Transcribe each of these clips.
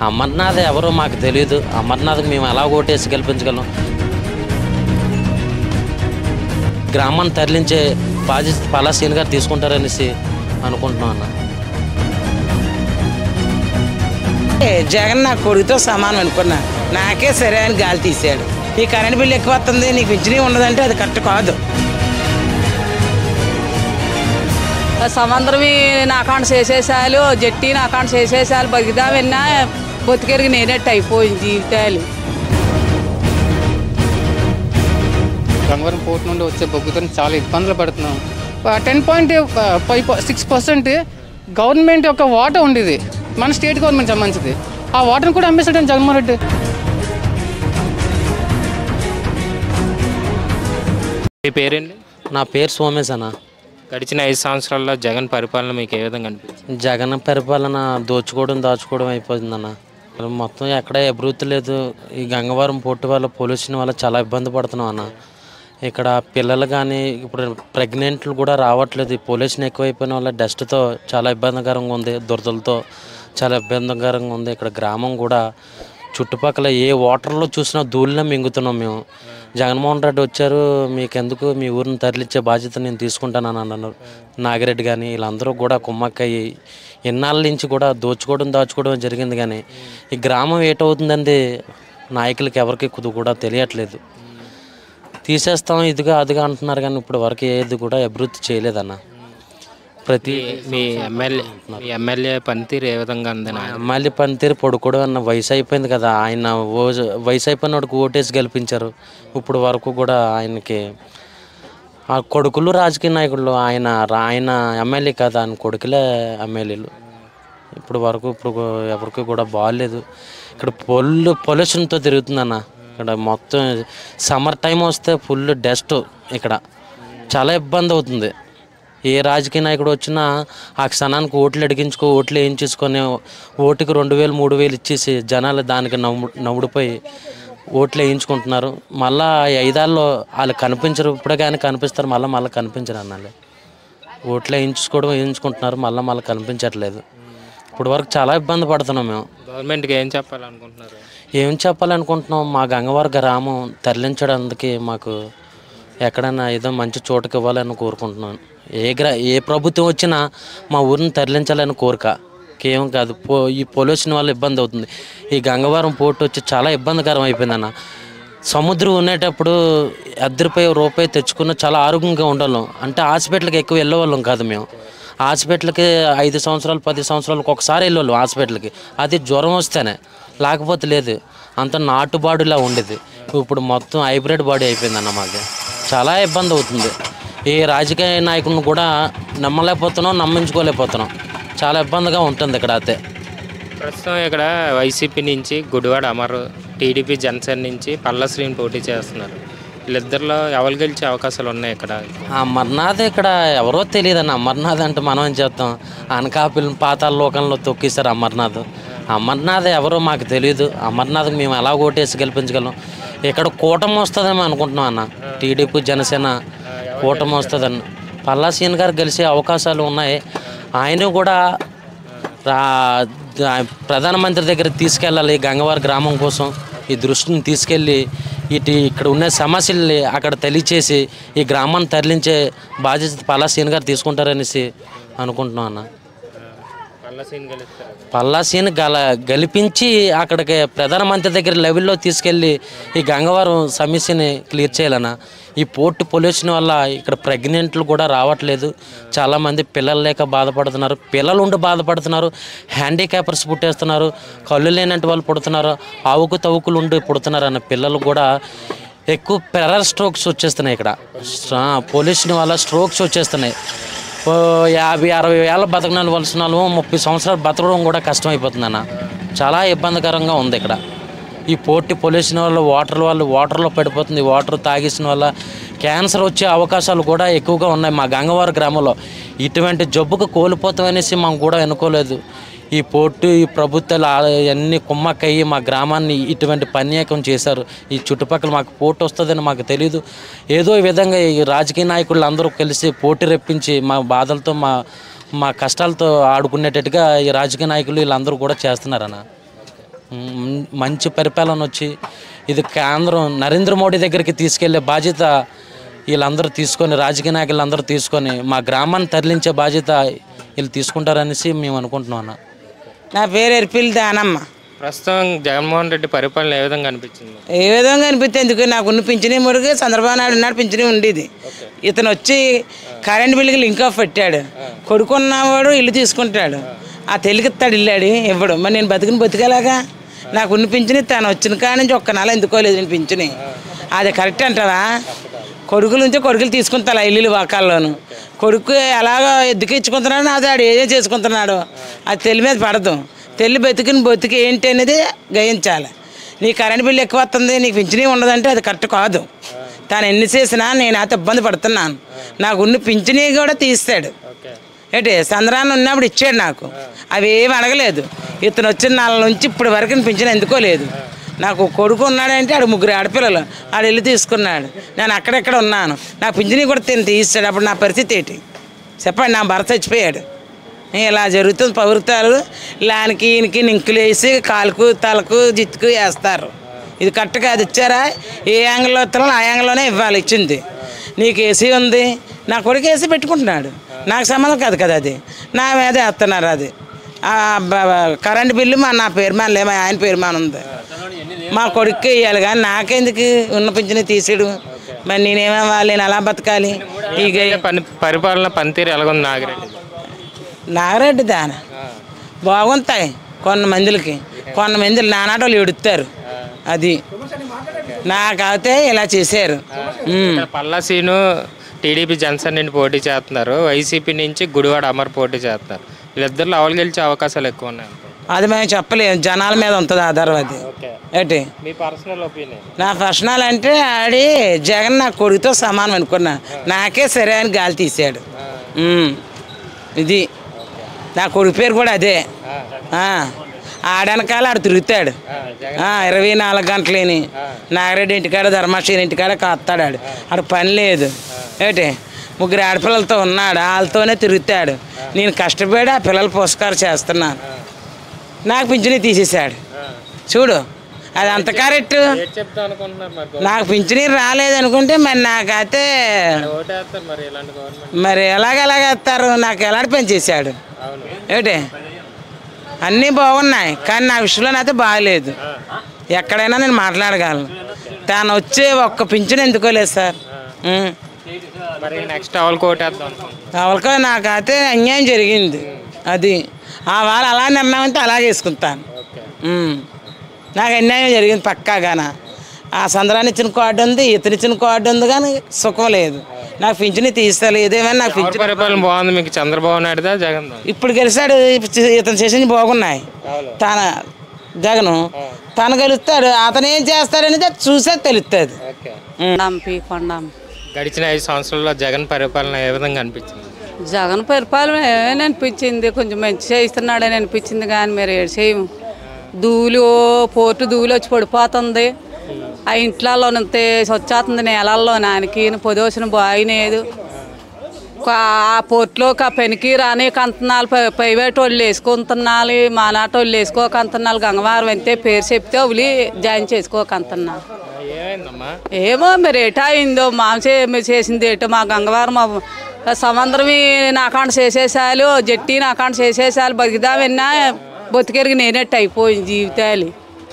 అమర్నాథ్ ఎవరో మాకు తెలియదు అమర్నాథ్కి మేము ఎలా ఓటేసి గెలిపించగలం గ్రామాన్ని తరలించే బాధ్యత పలాసీన్ గారు తీసుకుంటారనేసి అనుకుంటున్నాం అన్న ఏ, జగన్ నా కొడుకుతో సమానం అనుకున్నా నాకే సరే అని గాలి తీసాడు ఈ కరెంట్ బిల్లు ఎక్కువ వస్తుంది నీకు పింఛనీ ఉండదంటే అది కరెక్ట్ కాదు సమందరమి నా అకౌంట్ చేసేసాలు జట్టి నా అకౌంట్ చేసేసాలు బతికిదా విన్నా బతికెరిగి నేనట్టు అయిపోయింది జీవితాలు గంగవరం పోర్ట్ నుండి వచ్చే బొగ్గుతో చాలా ఇబ్బందులు పడుతున్నాం ten point five six percent government యొక్క వాటా ఉండేది మన స్టేట్ గవర్నమెంట్ సంబంధించింది ఆ వాటర్ని కూడా అమ్మేసాడు జగన్మోహన్ రెడ్డి మీ పేరేంటి నా పేరు సోమేశ్ అన్న గడిచిన ఐదు సంవత్సరాల్లో జగన్ పరిపాలన మీకు ఏ విధంగా అనిపించింది జగన్ పరిపాలన దోచుకోవడం దాచుకోవడం అయిపోయిందన్న అసలు మొత్తం ఎక్కడ అభివృద్ధి లేదు ఈ గంగవరం పోర్టు వల్ల పొల్యూషన్ వల్ల చాలా ఇబ్బంది పడుతున్నాం అన్న ఇక్కడ పిల్లలు కానీ ఇప్పుడు ప్రెగ్నెంట్లు కూడా రావట్లేదు ఈ పొల్యూషన్ ఎక్కువైపోయిన వల్ల డస్ట్తో చాలా ఇబ్బందికరంగా ఉంది దురదలతో చాలా ఇబ్బందికరంగా ఉంది ఇక్కడ గ్రామం కూడా చుట్టుపక్కల ఏ వాటర్లో చూసినా ధూళినే మింగుతున్నాం మేము జగన్మోహన్ రెడ్డి వచ్చారు మీకెందుకు మీ ఊరిని తరలించే బాధ్యత నేను తీసుకుంటానని అన్నారు నాగిరెడ్డి కానీ వీళ్ళందరూ కూడా కుమ్మక్కయ్యి ఇన్నాళ్ళ నుంచి కూడా దోచుకోవడం దాచుకోవడం జరిగింది కానీ ఈ గ్రామం ఏటవుతుందండి నాయకులకి ఎవరికి కుదు కూడా తెలియట్లేదు తీసేస్తాం ఇదిగా అదిగా అంటున్నారు కానీ ఇప్పుడు వరకు ఏది కూడా అభివృద్ధి చేయలేదన్న ప్రతి మీ ఎమ్మెల్యే మీ ఎమ్మెల్యే పనితీరు ఏ విధంగా ఉందని మళ్ళీ పనితీరు పొడుకోవడం అన్న వయసు అయిపోయింది కదా ఆయన ఓ వయసు అయిపోయినోడికి ఓటేసి గెలిపించారు ఇప్పుడు వరకు కూడా ఆయనకి ఆ కొడుకులు రాజకీయ నాయకులు ఆయన రా- ఆయన ఎమ్మెల్యే కదా ఆయన కొడుకులే ఎమ్మెల్యేలు ఇప్పుడు వరకు ఇప్పుడు ఎవరికి కూడా బాగాలేదు ఇక్కడ పొల్లు పొల్యూషన్తో తిరుగుతుందన్న ఇక్కడ మొత్తం సమ్మర్ టైం వస్తే ఫుల్ డస్ట్ ఇక్కడ చాలా ఇబ్బంది అవుతుంది ఏ రాజకీయ నాయకుడు వచ్చినా ఆ క్షణానికి ఓట్లు అడిగించుకో ఓట్లు వేయించేసుకొని ఓటుకి రెండు వేలు మూడు వేలు ఇచ్చేసి జనాలు దానికి నవ్వు నవ్వుడిపోయి ఓట్లు వేయించుకుంటున్నారు మళ్ళా ఈ ఐదాల్లో వాళ్ళు కనిపించరు ఇప్పుడే కానీ కనిపిస్తారు మళ్ళీ మళ్ళీ కనిపించరు అన్నాళ్ళు ఓట్లు వేయించుకోవడం వేయించుకుంటున్నారు మళ్ళీ మళ్ళీ కనిపించట్లేదు ఇప్పుడు వరకు చాలా ఇబ్బంది పడుతున్నాం మేము గవర్నమెంట్కి ఏం చెప్పాలనుకుంటున్నారు ఏం చెప్పాలనుకుంటున్నాం మా గంగవారి గ్రామం తరలించడానికి మాకు ఎక్కడైనా ఏదో మంచి చోటుకి ఇవ్వాలని కోరుకుంటున్నాను ఏ గ్రా ఏ ప్రభుత్వం వచ్చినా మా ఊరిని తరలించాలని కోరిక కేవలం కాదు పో ఈ పొల్యూషన్ వల్ల ఇబ్బంది అవుతుంది ఈ గంగవరం పోర్టు వచ్చి చాలా ఇబ్బందికరం అయిపోయిందన్న సముద్రం ఉండేటప్పుడు అద్దరిపై రూపాయి తెచ్చుకున్న చాలా ఆరోగ్యంగా ఉండేవాళ్ళం అంటే హాస్పిటల్కి ఎక్కువ వెళ్ళేవాళ్ళం కాదు మేము హాస్పిటల్కి ఐదు సంవత్సరాలు పది సంవత్సరాలకు ఒకసారి వెళ్ళేవాళ్ళం హాస్పిటల్కి అది జ్వరం వస్తేనే లేకపోతే లేదు అంత నాటుబాడులా ఉండేది ఇప్పుడు మొత్తం హైబ్రిడ్ బాడీ అయిపోయిందన్న మాకు చాలా ఇబ్బంది అవుతుంది ఏ రాజకీయ నాయకుడిని కూడా నమ్మలేకపోతున్నాం నమ్మించుకోలేకపోతున్నాం చాలా ఇబ్బందిగా ఉంటుంది ఇక్కడ అయితే ప్రస్తుతం ఇక్కడ వైసీపీ నుంచి గుడివాడ అమర్ టీడీపీ జనసేన నుంచి పల్ల శ్రీని పోటీ చేస్తున్నారు వీళ్ళిద్దరిలో ఎవరు గెలిచే అవకాశాలు ఉన్నాయి ఇక్కడ అమర్నాథ్ ఇక్కడ ఎవరో తెలియదన్న అమర్నాథ్ అంటే మనం ఏం చేస్తాం అనకాపిల్ పాతాల లోకంలో తొక్కేశారు అమర్నాథ్ అమర్నాథ్ ఎవరో మాకు తెలియదు అమర్నాథ్కి మేము ఎలా ఓటేసి గెలిపించగలం ఇక్కడ కూటమి వస్తుందేమో అనుకుంటున్నాం అన్న టీడీపీ జనసేన కూటమి వస్తుందని పల్లాసీన్ గారు గెలిచే అవకాశాలు ఉన్నాయి ఆయన కూడా రా దా- ప్రధానమంత్రి దగ్గర తీసుకెళ్ళాలి గంగవారి గ్రామం కోసం ఈ దృష్టిని తీసుకెళ్ళి ఇటు ఇక్కడ ఉన్న సమస్యల్ని అక్కడ తెలియచేసి ఈ గ్రామాన్ని తరలించే బాధ్యత పలాసీన్ గారు తీసుకుంటారనేసి అనుకుంటున్నాం అన్న పల్ల శ్రీని గెలుస్తారు పల్లాసీని గల గెలిపించి అక్కడికి ప్రధానమంత్రి దగ్గర లెవెల్లో తీసుకెళ్ళి ఈ గంగవరం సమస్యని క్లియర్ చేయాలన్న ఈ పోర్టు పొల్యూషన్ వల్ల ఇక్కడ ప్రెగ్నెంట్లు కూడా రావట్లేదు చాలామంది పిల్లలు లేక బాధపడుతున్నారు పిల్లలు ఉండి బాధపడుతున్నారు హ్యాండిక్యాపర్స్ పుట్టేస్తున్నారు కళ్ళు లేనంటి వాళ్ళు పుడుతున్నారు ఆవుకు తవుకులు ఉండి పుడుతున్నారు అన్న పిల్లలు కూడా ఎక్కువ పెరర్ స్ట్రోక్స్ వచ్చేస్తున్నాయి ఇక్కడ పొల్యూషన్ వల్ల స్ట్రోక్స్ వచ్చేస్తున్నాయి ఓ యాభై అరవై వేల బతకనాలు వలసిన వాళ్ళు ముప్పై సంవత్సరాలు బతకడం కూడా కష్టమైపోతుంది అన్న చాలా ఇబ్బందికరంగా ఉంది ఇక్కడ ఈ పోటీ పొల్యూషన్ వల్ల వాటర్ వల్ల వాటర్లో పడిపోతుంది వాటర్ తాగేసిన వల్ల క్యాన్సర్ వచ్చే అవకాశాలు కూడా ఎక్కువగా ఉన్నాయి మా గంగవారి గ్రామంలో ఇటువంటి జబ్బుకు కోల్పోతామనేసి మనం కూడా అనుకోలేదు ఈ పోర్టు ఈ ప్రభుత్వాలు అన్ని కుమ్మక్కయ్యి మా గ్రామాన్ని ఇటువంటి పన్యాకం చేశారు ఈ చుట్టుపక్కల మాకు పోటీ వస్తుందని మాకు తెలియదు ఏదో విధంగా ఈ రాజకీయ నాయకులు అందరూ కలిసి పోటీ రెప్పించి మా బాధలతో మా మా కష్టాలతో ఆడుకునేటట్టుగా ఈ రాజకీయ నాయకులు వీళ్ళందరూ కూడా చేస్తున్నారన్న మ్, మంచి పరిపాలన వచ్చి ఇది కేంద్రం నరేంద్ర మోడీ దగ్గరికి తీసుకెళ్లే బాధ్యత వీళ్ళందరూ తీసుకొని రాజకీయ నాయకులందరూ తీసుకొని మా గ్రామాన్ని తరలించే బాధ్యత వీళ్ళు తీసుకుంటారనేసి మేము అనుకుంటున్నాం అన్న నా పేరు ఎరిపిల్ దానమ్మ ప్రస్తుతం జగన్మోహన్ రెడ్డి పరిపాలన ఏ విధంగా అనిపించింది ఏ విధంగా అనిపిస్తే ఎందుకు నాకు ఉన్న పింఛనీ మురుగు చంద్రబాబు నాయుడు ఉన్నాడు పింఛనీ ఉండేది ఇతను వచ్చి కరెంట్ బిల్లుకి లింక్ ఆఫ్ పెట్టాడు కొడుకున్నవాడు ఇల్లు తీసుకుంటాడు ఆ తెలిగిస్తాడు ఇల్లాడి ఇవ్వడు మరి నేను బతికిన బతికేలాగా నాకు ఉన్న పింఛని తను వచ్చిన కాడ నుంచి ఒక్క నెల ఎందుకోలేదు నేను పింఛని అది కరెక్ట్ అంటావా కొడుకుల నుంచి కొడుకులు తీసుకుంటా ఇల్లు వాకాల్లోను కొడుకు ఎలాగో ఎద్దుకు ఇచ్చుకుంటున్నాడు అది ఆడు ఏదో చేసుకుంటున్నాడు అది తెలి మీద పడదు తెల్లి బతికిన బతికి ఏంటి అనేది గ్రహించాలి నీ కరెంట్ బిల్లు ఎక్కువ వస్తుంది నీకు పింఛనీ ఉండదంటే అది కరెక్ట్ కాదు తాను ఎన్ని చేసినా నేను అయితే ఇబ్బంది పడుతున్నాను నాకు ఉన్న పింఛనీ కూడా తీస్తాడు ఏంటి చంద్రాన్ని ఉన్నప్పుడు ఇచ్చాడు నాకు అవి ఏమి అడగలేదు ఇతను వచ్చిన నెల నుంచి ఇప్పటి వరకు పింఛన్ ఎందుకోలేదు నాకు కొడుకు ఉన్నాడంటే ఆడు ముగ్గురు ఆడపిల్లలు ఆడు వెళ్ళి తీసుకున్నాడు నేను అక్కడెక్కడ ఉన్నాను నాకు పింఛనీ కూడా తిని తీస్తాడు అప్పుడు నా పరిస్థితి ఏంటి చెప్పండి నా భర్త చచ్చిపోయాడు ఇలా జరుగుతుంది పౌరుతాలు లానికి ఈయనకి నింకులు వేసి కాలుకు తలకు జిత్తుకు వేస్తారు ఇది కరెక్ట్ కాదు ఇచ్చారా ఏ యాంగిల్లో ఇస్తారో ఆ యాంగిల్లోనే ఇవ్వాలి ఇచ్చింది నీకు ఏసీ ఉంది నా కొడుకు ఏసీ పెట్టుకుంటున్నాడు నాకు సంబంధం కాదు కదా అది నా మీద వేస్తున్నారు అది ఆ బ- బ- కరెంట్ బిల్లు మా నా పేరు మీద లేమో ఆయన పేరు మీద ఉంది మా కొడుకు ఇవ్వాలి కానీ నాకెందుకు ఉన్న పింఛని తీసాడు మరి నేనేమవ్వాలి నేను ఎలా బతకాలి ఇక పని పరిపాలన పనితీరు ఎలాగుంది నాగిరెడ్డి నాగరెడ్డి దాన బాగుంటాయి కొంతమందికి కొంతమంది నానాటోళ్ళు ఎడుతారు అది నాకైతే ఇలా చేశారు ఉమ్. ఇక్కడ పల్లా సీను టీడీపీ జనసేన నుండి పోటీ చేస్తున్నారు వైసీపీ నుంచి గుడివాడ అమర్ పోటీ చేస్తున్నారు వీళ్ళిద్దరు అవలు గెలిచే అవకాశాలు ఎక్కువ ఉన్నాయి అది మేము చెప్పలేము జనాల మీద ఉంటుంది ఆధారం అది ఓకే ఏంటి మీ పర్సనల్ ఒపీనియన్ నా పర్సనల్ అంటే ఆడి జగన్ నా కొడుకుతో సమానం అనుకున్నా నాకే సరే అని గాలి తీసాడు ఉమ్. ఇది నా కొడుకు పేరు కూడా అదే ఆ. ఆడనకాల ఆడు తిరుగుతాడు ఆ, ఇరవై నాలుగు గంటలేని నాగరెడ్డి ఇంటికాడ ధర్మాశ్రీ ఇంటికాడ కాస్తాడు ఆడు ఆడు పని లేదు ఏంటి ముగ్గురు ఆడపిల్లలతో ఉన్నాడు వాళ్ళతోనే తిరుగుతాడు నేను కష్టపడి ఆ పిల్లలు పురస్కారం చేస్తున్నాను నాకు పింఛనీ తీసేశాడు చూడు అది అంత కరెక్ట్ చెప్తా అనుకుంటున్నారు మరి నాకు పింఛనీ రాలేదు అనుకుంటే మరి నాకైతే ఓటేస్తారు మరి ఇలాంటి గవర్నమెంట్ మరి ఎలాగ ఎలాగేస్తారు నాకు ఎలాంటి పని చేశాడు అవును ఏమిటి అన్నీ బాగున్నాయి కానీ నా విషయంలో అయితే బాగలేదు ఎక్కడైనా నేను మాట్లాడగలను తాను వచ్చే ఒక్క పింఛను ఎందుకోలేదు సార్ ఉం. మరి నెక్స్ట్ అవల్ కోటేద్దాం అనుకుంటున్నాను ఎవరికో నాకైతే అన్యాయం జరిగింది అది ఆ వాళ్ళు అలా నిర్ణయం అయితే అలాగే వేసుకుంటాను ఓకే ఉం. నాకు అన్యాయం జరిగింది పక్కాగాన ఆ సందరాన్ని ఇచ్చిన కార్డు ఉంది ఇతను ఇచ్చిన కార్డు ఉంది కానీ సుఖం లేదు నాకు పింఛని తీస్తారు ఏదేమైనా నాకు ఎవరి పింఛన్ పరిపాలన బాగుంది మీకు చంద్రబాబు నాయుడుదా జగన్ ఇప్పుడు గెలిచాడు ఇప్పుడు ఇతను చేసిన బాగున్నాయి తన జగను తను గెలుస్తాడు అతను ఏం చేస్తాడనేది అది చూసే తెలుస్తుంది ఓకే కొండంపి కొండం గడిచిన ఐదు సంవత్సరాల్లో జగన్ పరిపాలన ఏ విధంగా అనిపించింది జగన్ పరిపాలన ఏమని అనిపించింది కొంచెం మంచి చేయిస్తున్నాడని అనిపించింది కానీ మీరు ఏడు చేయము దూలు పోర్టు దూలు వచ్చి పడిపోతుంది ఆ ఇంట్లోనంతే వచ్చేస్తుంది నేలల్లో నానికి పొదోసిన బాయినేదు ఆ పోర్టులోకి ఆ పెనికి రాని కంతనాలు ప్రైవేట్ వాళ్ళు వేసుకుంటున్నాలి మానాటి వాళ్ళు వేసుకోకంటున్నాలు గంగవారం అంతే పేరు చెప్తే ఉలి జాయిన్ చేసుకోకంటున్నారు ఏమైందమ్మా ఏమో మరి ఎటా అయిందో మాంసే చేసింది ఏటో మా గంగవారం మా సమంద్రమి నాకాండ చేసేసాలు జట్టి నాకాండ చేసేసాలు బతికిదామన్నా బతికెరిగి నేనట్టు అయిపోయింది జీవితాలు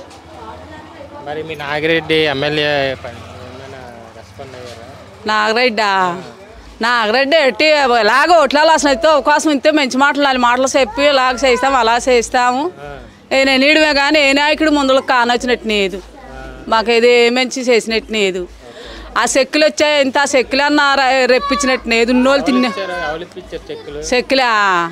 మరి మీ నాగిరెడ్డి ఎమ్మెల్యే ప- ఏమైనా రెస్పాండ్ అయ్యారా నాగరెడ్డా నాగరెడ్డి ఎట్టి ఎలాగ ఓట్లలో అసలు అయితే అవకాశం ఇస్తే మంచి మాటలు నాలుగు మాటలు చెప్పి ఇలాగ చేస్తాము అలా చేస్తాము నేను ఎనీడమే కానీ ఏ నాయకుడు ముందులకు కానొచ్చినట్టు లేదు మాకు ఏది ఏ మంచి చేసినట్టు లేదు ఆ చెక్కులు వచ్చాయి ఇంత ఆ చెక్కులు అన్న రెప్పించినట్టు లేదు ఉన్నోళ్ళు తిన్నా ఇచ్చారు ఎవరు ఇప్పించారు చెక్కులు చెక్కులా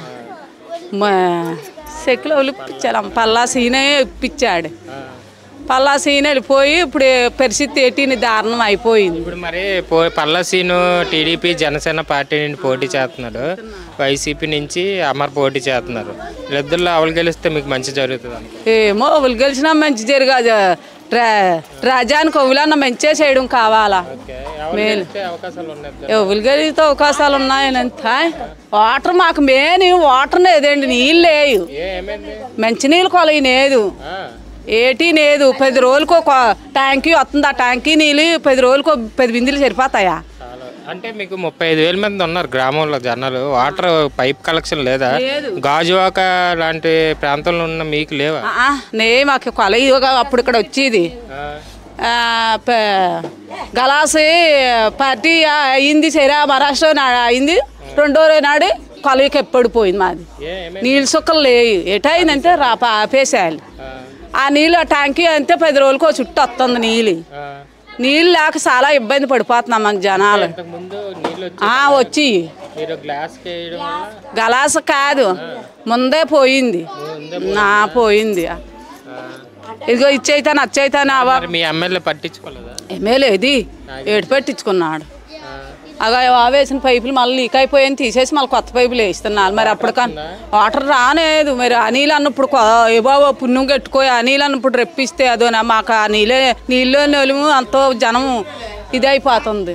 మా చెక్కులు ఒలిపించాడు పల్లా సీనే ఇప్పించాడు పల్లా సీన్ వెళ్ళిపోయి ఇప్పుడు పరిస్థితి ఏటీని దారుణం అయిపోయింది ఇప్పుడు మరి పో పల్లసీను టీడీపీ జనసేన పార్టీ నుండి పోటీ చేస్తున్నాడు వైసీపీ నుంచి అమర్ పోటీ చేస్తున్నారు వీళ్ళిద్దరిలో అవలు గెలిస్తే మీకు మంచి జరుగుతుంది అనుకో ఏమో ఒవులు గెలిచినా మంచి జరగదు రాజానికి ఒవులన్న మంచిగా చేయడం కావాలా మేలు అవకాశాలు ఉన్నాయి ఒవులు గెలిస్తే అవకాశాలు ఉన్నాయనంత వాటర్ మాకు మెయిన్ వాటర్ లేదండి నీళ్ళు లేవు ఏ ఏమైంది మంచినీళ్ళు కొలయి లేదు ఆ, ఏటీ లేదు పది రోజులకు ఒక ట్యాంకీ వస్తుంది ఆ ట్యాంకీ నీళ్ళు పది రోజులకు పది బిందెలు సరిపోతాయా చాలా అంటే మీకు ముప్పై ఐదు వేల మంది ఉన్నారు గ్రామంలో జనాలు వాటర్ పైప్ కలెక్షన్ లేదా గాజువాక లాంటి ప్రాంతంలో ఉన్న మీకు లేవా ఆ, నే మాకు కొల ఇదిగో అప్పుడు ఇక్కడ వచ్చేది ఆ, ప- గలాసి పార్టీ అయింది సరే మహారాష్ట్ర నా- అయింది రెండో రోజు నాడు కొలవికి ఎప్పుడు పోయింది మాది ఏ ఏమే- నీళ్ళు సుక్కలు లేవు ఎటైందంటే రా పా- ఆపేసేయాలి ఆ నీళ్ళు ఆ ట్యాంకీ అంతే పది రోజులకు ఓ చుట్టూ వస్తుంది నీళ్ళు ఆ, నీళ్ళు లేక చాలా ఇబ్బంది పడిపోతున్నాం మన జనాలు ఇంతకుముందు నీళ్ళు వచ్చి ఆ వచ్చి మీరు గ్లాస్కి వేయడం వల్ల గలాస కాదు ముందే పోయింది నా పోయింది ఇదిగో ఇచ్చైతాను అచ్చైతాను అవ మరి మీ ఎమ్మెల్యే పట్టించుకోలేదా ఎమ్మెల్యే ఇది ఏడు పెట్టించుకున్నాడు అగా ఆవేసిన పైపులు మళ్ళీ లీక్ అయిపోయాయని తీసేసి మళ్ళీ కొత్త పైపులు వేస్తున్నారు మరి అప్పటికన్నా వాటర్ రాలేదు మరి ఆ నీళ్ళు అన్నప్పుడు కొ- ఏ బాబు పుణ్యం కట్టుకో ఆ నీళ్ళు అన్నప్పుడు రెప్పిస్తే అదోనా మాకు ఆ నీళ్ళే నీళ్ళు నలుము అంతో జనం ఇదైపోతుంది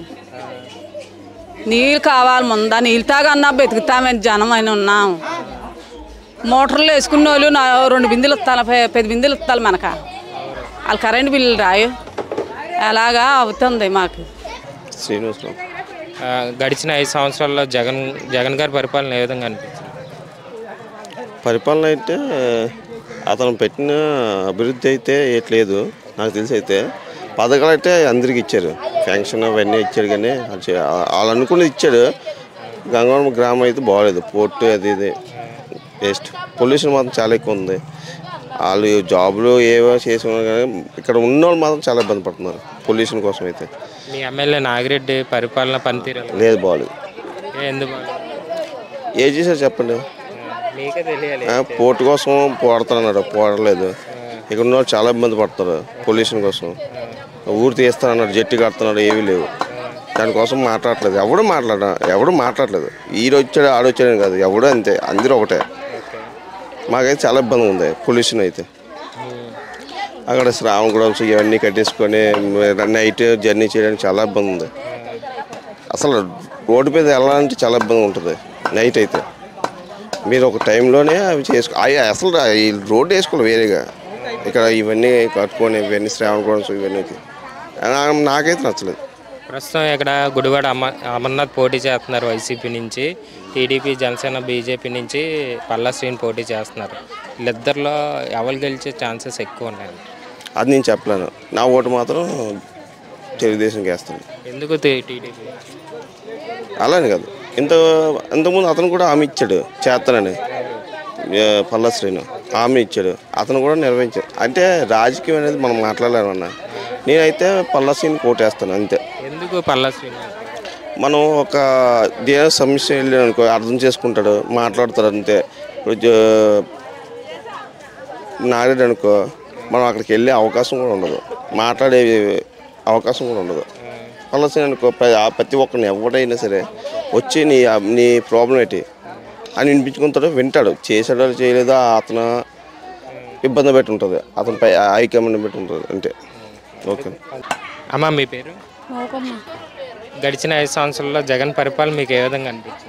నీళ్ళు కావాలి ముందా నీళ్ళు తాగన్నా బతుకుతామని జనం అని ఉన్నాం మోటార్లు వేసుకున్న వాళ్ళు నా రెండు బిందెలు ఇస్తాను పది బిందెలు ఇస్తాను మనక వాళ్ళు కరెంట్ బిల్లులు రాయు అలాగా అవుతుంది మాకు శ్రీనివాసరావు ఆ, గడిచిన ఐదు సంవత్సరాల్లో జగన్ జగన్ గారి పరిపాలన ఏ విధంగా అనిపించింది పరిపాలన అయితే అతను పెట్టిన అభివృద్ధి అయితే ఏట్లేదు నాకు తెలిసి అయితే పథకాలు అయితే అందరికి ఇచ్చారు పెన్షన్ అవన్నీ ఇచ్చారు కానీ అది చే- వాళ్ళు అనుకున్నది ఇచ్చాడు గంగవరం గ్రామం అయితే బాగలేదు పోర్టు అది ఇది వేస్ట్ పొల్యూషన్ మాత్రం చాలా ఎక్కువ ఉంది వాళ్ళు జాబులు ఏవో చేసుకున్నారు కానీ ఇక్కడ ఉన్న వాళ్ళు మాత్రం చాలా ఇబ్బంది పడుతున్నారు పొల్యూషన్ కోసం అయితే మీ ఎమ్మెల్యే నాగిరెడ్డి పరిపాలన పనితీరు ఎలా? లేదు బాగలేదు ఏ ఎందుకు బాగాలేదు? ఏం చేశారు చెప్పండి మీకే తెలియాలి ఆ, పోర్టు కోసం పోడుతున్నాడు పోడలేదు ఇక్కడ ఉన్న వాళ్ళు చాలా ఇబ్బంది పడతారు పొల్యూషన్ కోసం ఊరు తీస్తానన్నాడు జట్టి కడుతున్నాడు ఏమీ లేవు దానికోసం మాట్లాడలేదు ఎవడు మాట్లాడ ఎవడు మాట్లాడలేదు ఈడు వచ్చాడు ఆడు వచ్చాడు కాదు ఎవడు అంతే అందరూ ఒకటే మాకైతే చాలా ఇబ్బంది ఉంది పొల్యూషన్ అయితే అక్కడ శ్రావణగూడమ్స్ ఇవన్నీ కట్టేసుకొని నైట్ జర్నీ చేయడానికి చాలా ఇబ్బంది ఉంది అసలు రోడ్డు మీద వెళ్ళాలంటే చాలా ఇబ్బంది ఉంటుంది నైట్ అయితే మీరు ఒక టైంలోనే అవి చేసుకో అవి అసలు రా- ఈ రోడ్డు వేసుకోవాలి వేరేగా ఇక్కడ ఇవన్నీ కట్టుకొని ఇవన్నీ శ్రావణగూడమ్స్ ఇవన్నీ నా- నాకైతే నచ్చలేదు ప్రస్తుతం ఇక్కడ గుడివాడ అమ అమర్నాథ్ పోటీ చేస్తున్నారు వైసీపీ నుంచి టీడీపీ జనసేన బీజేపీ నుంచి పల్లా శ్రీని పోటీ చేస్తున్నారు వీళ్ళిద్దరిలో ఎవరు గెలిచే ఛాన్సెస్ ఎక్కువ ఉన్నాయి అది నేను చెప్పలేను నా ఓటు మాత్రం తెలుగుదేశంకి వేస్తాను ఎందుకు టీ- టీడీపీ అలానే కాదు ఇంత ఇంతకుముందు అతను కూడా హామీ ఇచ్చాడు చేస్తానని ఏ, పల్లా శ్రీను హామీ ఇచ్చాడు అతను కూడా నిర్వహించాడు అంటే రాజకీయం అనేది మనం మాట్లాడలేమన్నా నేనైతే పల్లా శ్రీని కోటేస్తాను అంతే ఎందుకు పల్లా శ్రీని మనం ఒక దేని సమస్య వెళ్ళి అనుకో అర్థం చేసుకుంటాడు మాట్లాడతాడు అంతే ఇప్పుడు జ- నారాయణ అనుకో మనం అక్కడికి వెళ్ళే అవకాశం కూడా ఉండదు మాట్లాడే అవకాశం కూడా ఉండదు పలసిన అనుకో ప్ర- ఆ ప్రతి ఒక్కరిని ఎవడైనా సరే వచ్చి నీ నీ ప్రాబ్లం ఏంటి అని వినిపించుకుంటాడు వింటాడు చేసాడో చేయలేదో అతను ఇబ్బంది పెట్టి ఉంటుంది అతని పై హైకమాండ్ పెట్టి ఉంటుంది అంతే ఓకే అమ్మ మీ పేరు గడిచిన ఐదు సంవత్సరాల్లో జగన్ పరిపాలన మీకు ఏ విధంగా అనిపించింది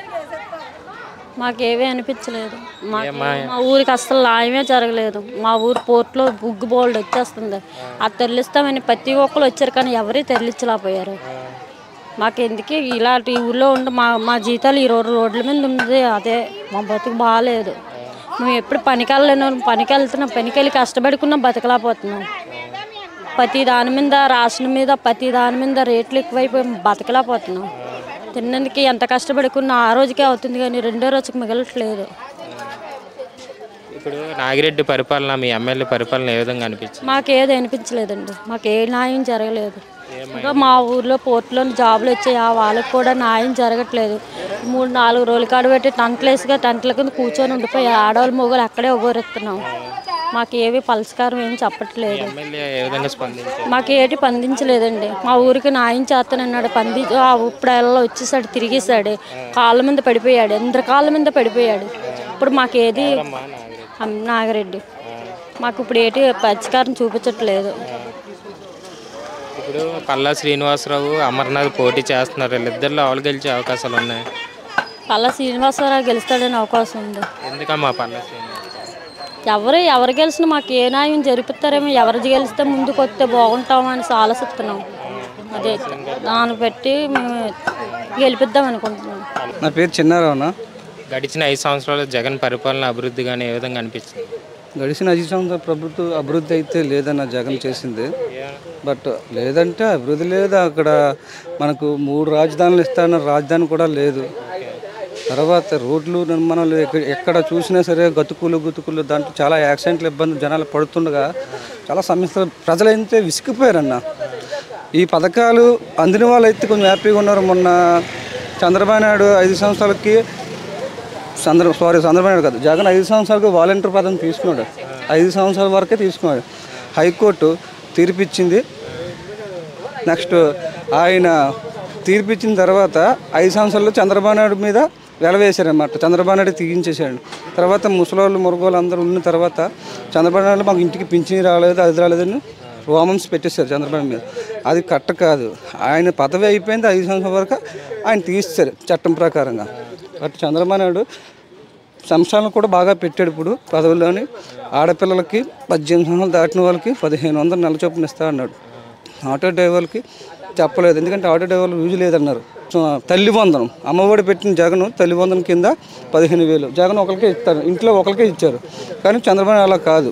మాకేమీ అనిపించలేదు మాకు మా ఊరికి అసలు న్యాయమే జరగలేదు మా ఊరు పోర్ట్లో బుగ్గు బోల్డ్ వచ్చేస్తుంది అది తెరలిస్తామని ప్రతి ఒక్కరు వచ్చారు కానీ ఎవరీ తెరలించలేకపోయారు మాకు ఎందుకు ఇలాంటి ఊళ్ళో ఉండి మా మా జీతాలు ఈ రోజు రోడ్ల మీద ఉంది అదే మా బతుకు బాగాలేదు మేము ఎప్పుడు పనికి వెళ్ళలేను పనికి వెళ్తున్నాం పనికి వెళ్ళి కష్టపడుకున్నాం బతకలేకపోతున్నాం ప్రతి దాని మీద రాసిన మీద ప్రతి దాని మీద రేట్లు ఎక్కువైపోయి బతకలేకపోతున్నాం తిన్నందుకు ఎంత కష్టపడుకున్నా ఆ రోజుకే అవుతుంది కానీ రెండో రోజుకి మిగలట్లేదు ఇప్పుడు నాగిరెడ్డి పరిపాలన మీ ఎమ్మెల్యే పరిపాలన ఏ విధంగా అనిపించింది మాకేది అనిపించలేదండి మాకు ఏ న్యాయం జరగలేదు ఇంకా మా ఊర్లో పోర్టులో జాబులు వచ్చాయి ఆ వాళ్ళకి కూడా న్యాయం జరగట్లేదు మూడు నాలుగు రోజులు కాడ పెట్టి టంట్లేసుగా టంట్ల కింద కూర్చొని ఉండిపోయి ఆడవాళ్ళు మొగలు అక్కడే ఒగరెత్తున్నాం మాకు ఏవి పలస్కారం ఏం చెప్పట్లేదు ఎమ్మెల్యే ఏ విధంగా స్పందించారు మాకు ఏటి పందించలేదండి మా ఊరికి న్యాయం చేస్తానన్నాడు పంది ఆ ఇప్పుడు అలా వచ్చేసాడు తిరిగేసాడు కాళ్ళ మీద పడిపోయాడు అందరి కాళ్ళ మీద పడిపోయాడు ఇప్పుడు మాకు ఏది అమ్- నాగిరెడ్డి మాకు ఇప్పుడు ఏటి పరిష్కారం చూపించట్లేదు ఇప్పుడు పల్లా శ్రీనివాసరావు అమర్నాథ్ పోటీ చేస్తున్నారు వీళ్ళిద్దరిలో ఎవరు గెలిచే అవకాశాలు ఉన్నాయి పల్లా శ్రీనివాసరావు గెలుస్తాడని అవకాశం ఉంది ఎందుకమ్మా పల్లా శ్రీనివాస్ ఎవరు ఎవరు గెలిచినా మాకు ఏ న్యాయం జరుపుతారేమో ఎవరు గెలిస్తే ముందుకు వస్తే బాగుంటామని ఆలోచిస్తున్నాం అదే దాన్ని బట్టి మేము గెలిపిద్దాం అనుకుంటున్నాం నా పేరు చిన్నారావునా గడిచిన ఐదు సంవత్సరాలు జగన్ పరిపాలన అభివృద్ధి కానీ ఏ విధంగా అనిపించింది గడిచిన ఐదు సంవత్సరాల ప్రభుత్వం అభివృద్ధి అయితే లేదన్న జగన్ చేసింది బట్ లేదంటే అభివృద్ధి లేదు అక్కడ మనకు మూడు రాజధానులు ఇస్తాన రాజధాని కూడా లేదు తర్వాత రోడ్లు నిర్మాణాలు ఎక్క- ఎక్కడ చూసినా సరే గతుకులు గుతుకులు దాంట్లో చాలా యాక్సిడెంట్లు ఇబ్బంది జనాలు పడుతుండగా చాలా సమస్యలు ప్రజలైతే విసిగిపోయారన్న ఈ పథకాలు అందిన వాళ్ళు అయితే కొంచెం హ్యాపీగా ఉన్నారు మొన్న చంద్రబాబు నాయుడు ఐదు సంవత్సరాలకి చంద్ర సారీ చంద్రబాబు నాయుడు కాదు జగన్ ఐదు సంవత్సరాలకు వాలంటీర్ పదం తీసుకున్నాడు ఐదు సంవత్సరాల వరకే తీసుకున్నాడు హైకోర్టు తీర్పిచ్చింది నెక్స్ట్ ఆయన తీర్పిచ్చిన తర్వాత ఐదు సంవత్సరాల్లో చంద్రబాబు నాయుడు మీద వెలవేశారన్నమాట చంద్రబాబు నాయుడు తీయించేశాడు తర్వాత ముసలోళ్ళు మురగోళ్ళు అందరూ ఉన్న తర్వాత చంద్రబాబు నాయుడు మాకు ఇంటికి పింఛని రాలేదు అది రాలేదని రోమన్స్ పెట్టేశారు చంద్రబాబు మీద అది కట్ట కాదు ఆయన పదవి అయిపోయింది ఐదు సంవత్సరాల వరకు ఆయన తీస్తారు చట్టం ప్రకారంగా బట్ చంద్రబాబు నాయుడు సంస్థలను కూడా బాగా పెట్టాడు ఇప్పుడు పదవుల్లోని ఆడపిల్లలకి పద్దెనిమిది సంవత్సరాలు దాటిన వాళ్ళకి పదిహేను వందలు నెల చొప్పున ఇస్తా అన్నాడు ఆటో డ్రైవర్లకి చెప్పలేదు ఎందుకంటే ఆటో డ్రైవర్లు యూజ్ లేదన్నారు సో తల్లి వందనం అమ్మఒడి పెట్టిన జగన్ తల్లి వందనం కింద పదిహేను వేలు జగన్ ఒకరికే ఇస్తారు ఇంట్లో ఒకరికే ఇచ్చారు కానీ చంద్రబాబు అలా కాదు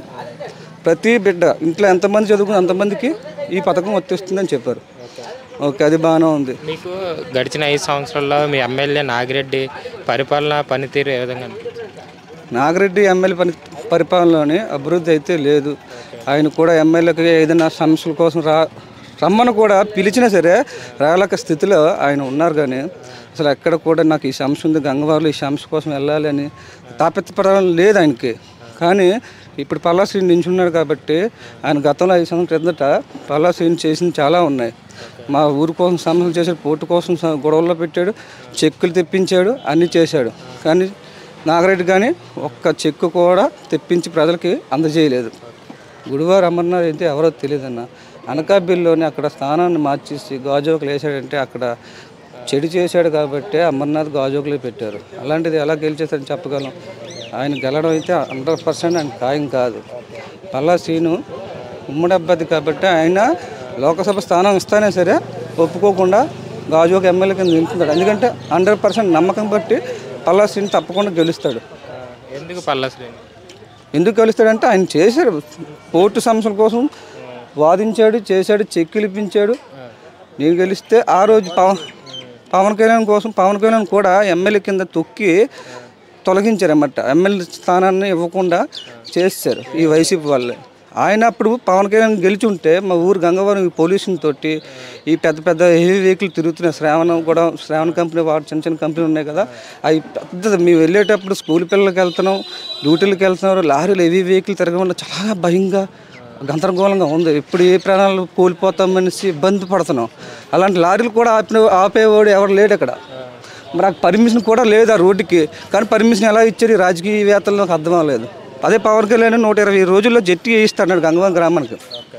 ప్రతి బిడ్డ ఇంట్లో ఎంతమంది చదువుకుని అంతమందికి ఈ పథకం వర్తిస్తుందని చెప్పారు ఓకే అది బాగానే ఉంది మీకు గడిచిన ఐదు సంవత్సరాల్లో మీ ఎమ్మెల్యే నాగిరెడ్డి పరిపాలన పనితీరు ఏ విధంగా అనిపించింది నాగిరెడ్డి ఎమ్మెల్యే పని పరిపాలనలోని అభివృద్ధి అయితే లేదు ఆయన కూడా ఎమ్మెల్యేకి ఏదైనా సమస్యల కోసం రా రమ్మను కూడా పిలిచినా సరే రాలేక స్థితిలో ఆయన ఉన్నారు కానీ అసలు ఎక్కడ కూడా నాకు ఈ సమస్య ఉంది గంగవారిలో ఈ సమస్య కోసం వెళ్ళాలి అని తాపెత్తపడాలని లేదు ఆయనకి కానీ ఇప్పుడు పల్లా శ్రీని నించున్నాడు కాబట్టి ఆయన గతంలో ఐదు సంవత్సరాల క్రిందట పల్లా శ్రీని చేసింది చాలా ఉన్నాయి మా ఊరి కోసం సమస్యలు చేశాడు పోటు కోసం స- గొడవల్లో పెట్టాడు చెక్కులు తెప్పించాడు అన్నీ చేశాడు కానీ నాగరెడ్డి కానీ ఒక్క చెక్కు కూడా తెప్పించి ప్రజలకి అందజేయలేదు గుడివారు అమర్నాథ్ అయితే ఎవరో తెలియదన్న అనకాబిల్లోని అక్కడ స్థానాన్ని మార్చేసి గాజోకులు వేసాడంటే అక్కడ చెడు చేశాడు కాబట్టి అమర్నాథ్ గాజోకులే పెట్టారు అలాంటిది ఎలా గెలిచేస్తారని చెప్పగలం ఆయన గెలడం అయితే హండ్రెడ్ పర్సెంట్ ఆయన ఖాయం కాదు పల్లా శ్రీను ఉమ్మడి అభ్యర్థి కాబట్టి ఆయన లోకసభ స్థానం ఇస్తానే సరే ఒప్పుకోకుండా గాజోక్ ఎమ్మెల్యే కింద నిలుపుతాడు ఎందుకంటే హండ్రెడ్ పర్సెంట్ నమ్మకం బట్టి పల్లా శ్రీని తప్పకుండా గెలుస్తాడు ఎందుకు పల్లా శ్రేణి ఎందుకు గెలుస్తాడంటే ఆయన చేశాడు పోర్టు సమస్యల కోసం వాదించాడు చేశాడు చెక్కులు ఇప్పించాడు నేను గెలిస్తే ఆ రోజు పవన్ పవన్ కళ్యాణ్ కోసం పవన్ కళ్యాణ్ కూడా ఎమ్మెల్యే కింద తొక్కి తొలగించారన్నమాట ఎమ్మెల్యే స్థానాన్ని ఇవ్వకుండా చేశారు ఈ వైసీపీ వాళ్ళే ఆయన అప్పుడు పవన్ కళ్యాణ్ గెలిచి ఉంటే మా ఊరు గంగవరం ఈ పొల్యూషన్ తోటి ఈ పెద్ద పెద్ద హెవీ వెహికల్ తిరుగుతున్నాయి శ్రావణం కూడా శ్రావణ కంపెనీ వాడు చిన్న చిన్న కంపెనీలు ఉన్నాయి కదా అవి పెద్ద మేము వెళ్ళేటప్పుడు స్కూల్ పిల్లలకి వెళ్తున్నాం డ్యూటీలకు వెళ్తున్నారు లారీలు హెవీ వెహికల్ తిరగకుండా చాలా భయంగా గందరగోళంగా ఉంది ఇప్పుడు ఏ ప్రాణాలు కోల్పోతామనేసి ఇబ్బంది పడుతున్నాం అలాంటి లారీలు కూడా ఆపిన ఆపేవాడు ఎవరు లేడు అక్కడ మరి నాకు పర్మిషన్ కూడా లేదు ఆ రోడ్డుకి కానీ పర్మిషన్ ఎలా ఇచ్చారు ఈ రాజకీయవేత్తలు నాకు అర్థం అవ్వలేదు అదే పవన్ కళ్యాణ్ నూట ఇరవై రోజుల్లో జట్టి వేయిస్తాడు గంగవరం గ్రామానికి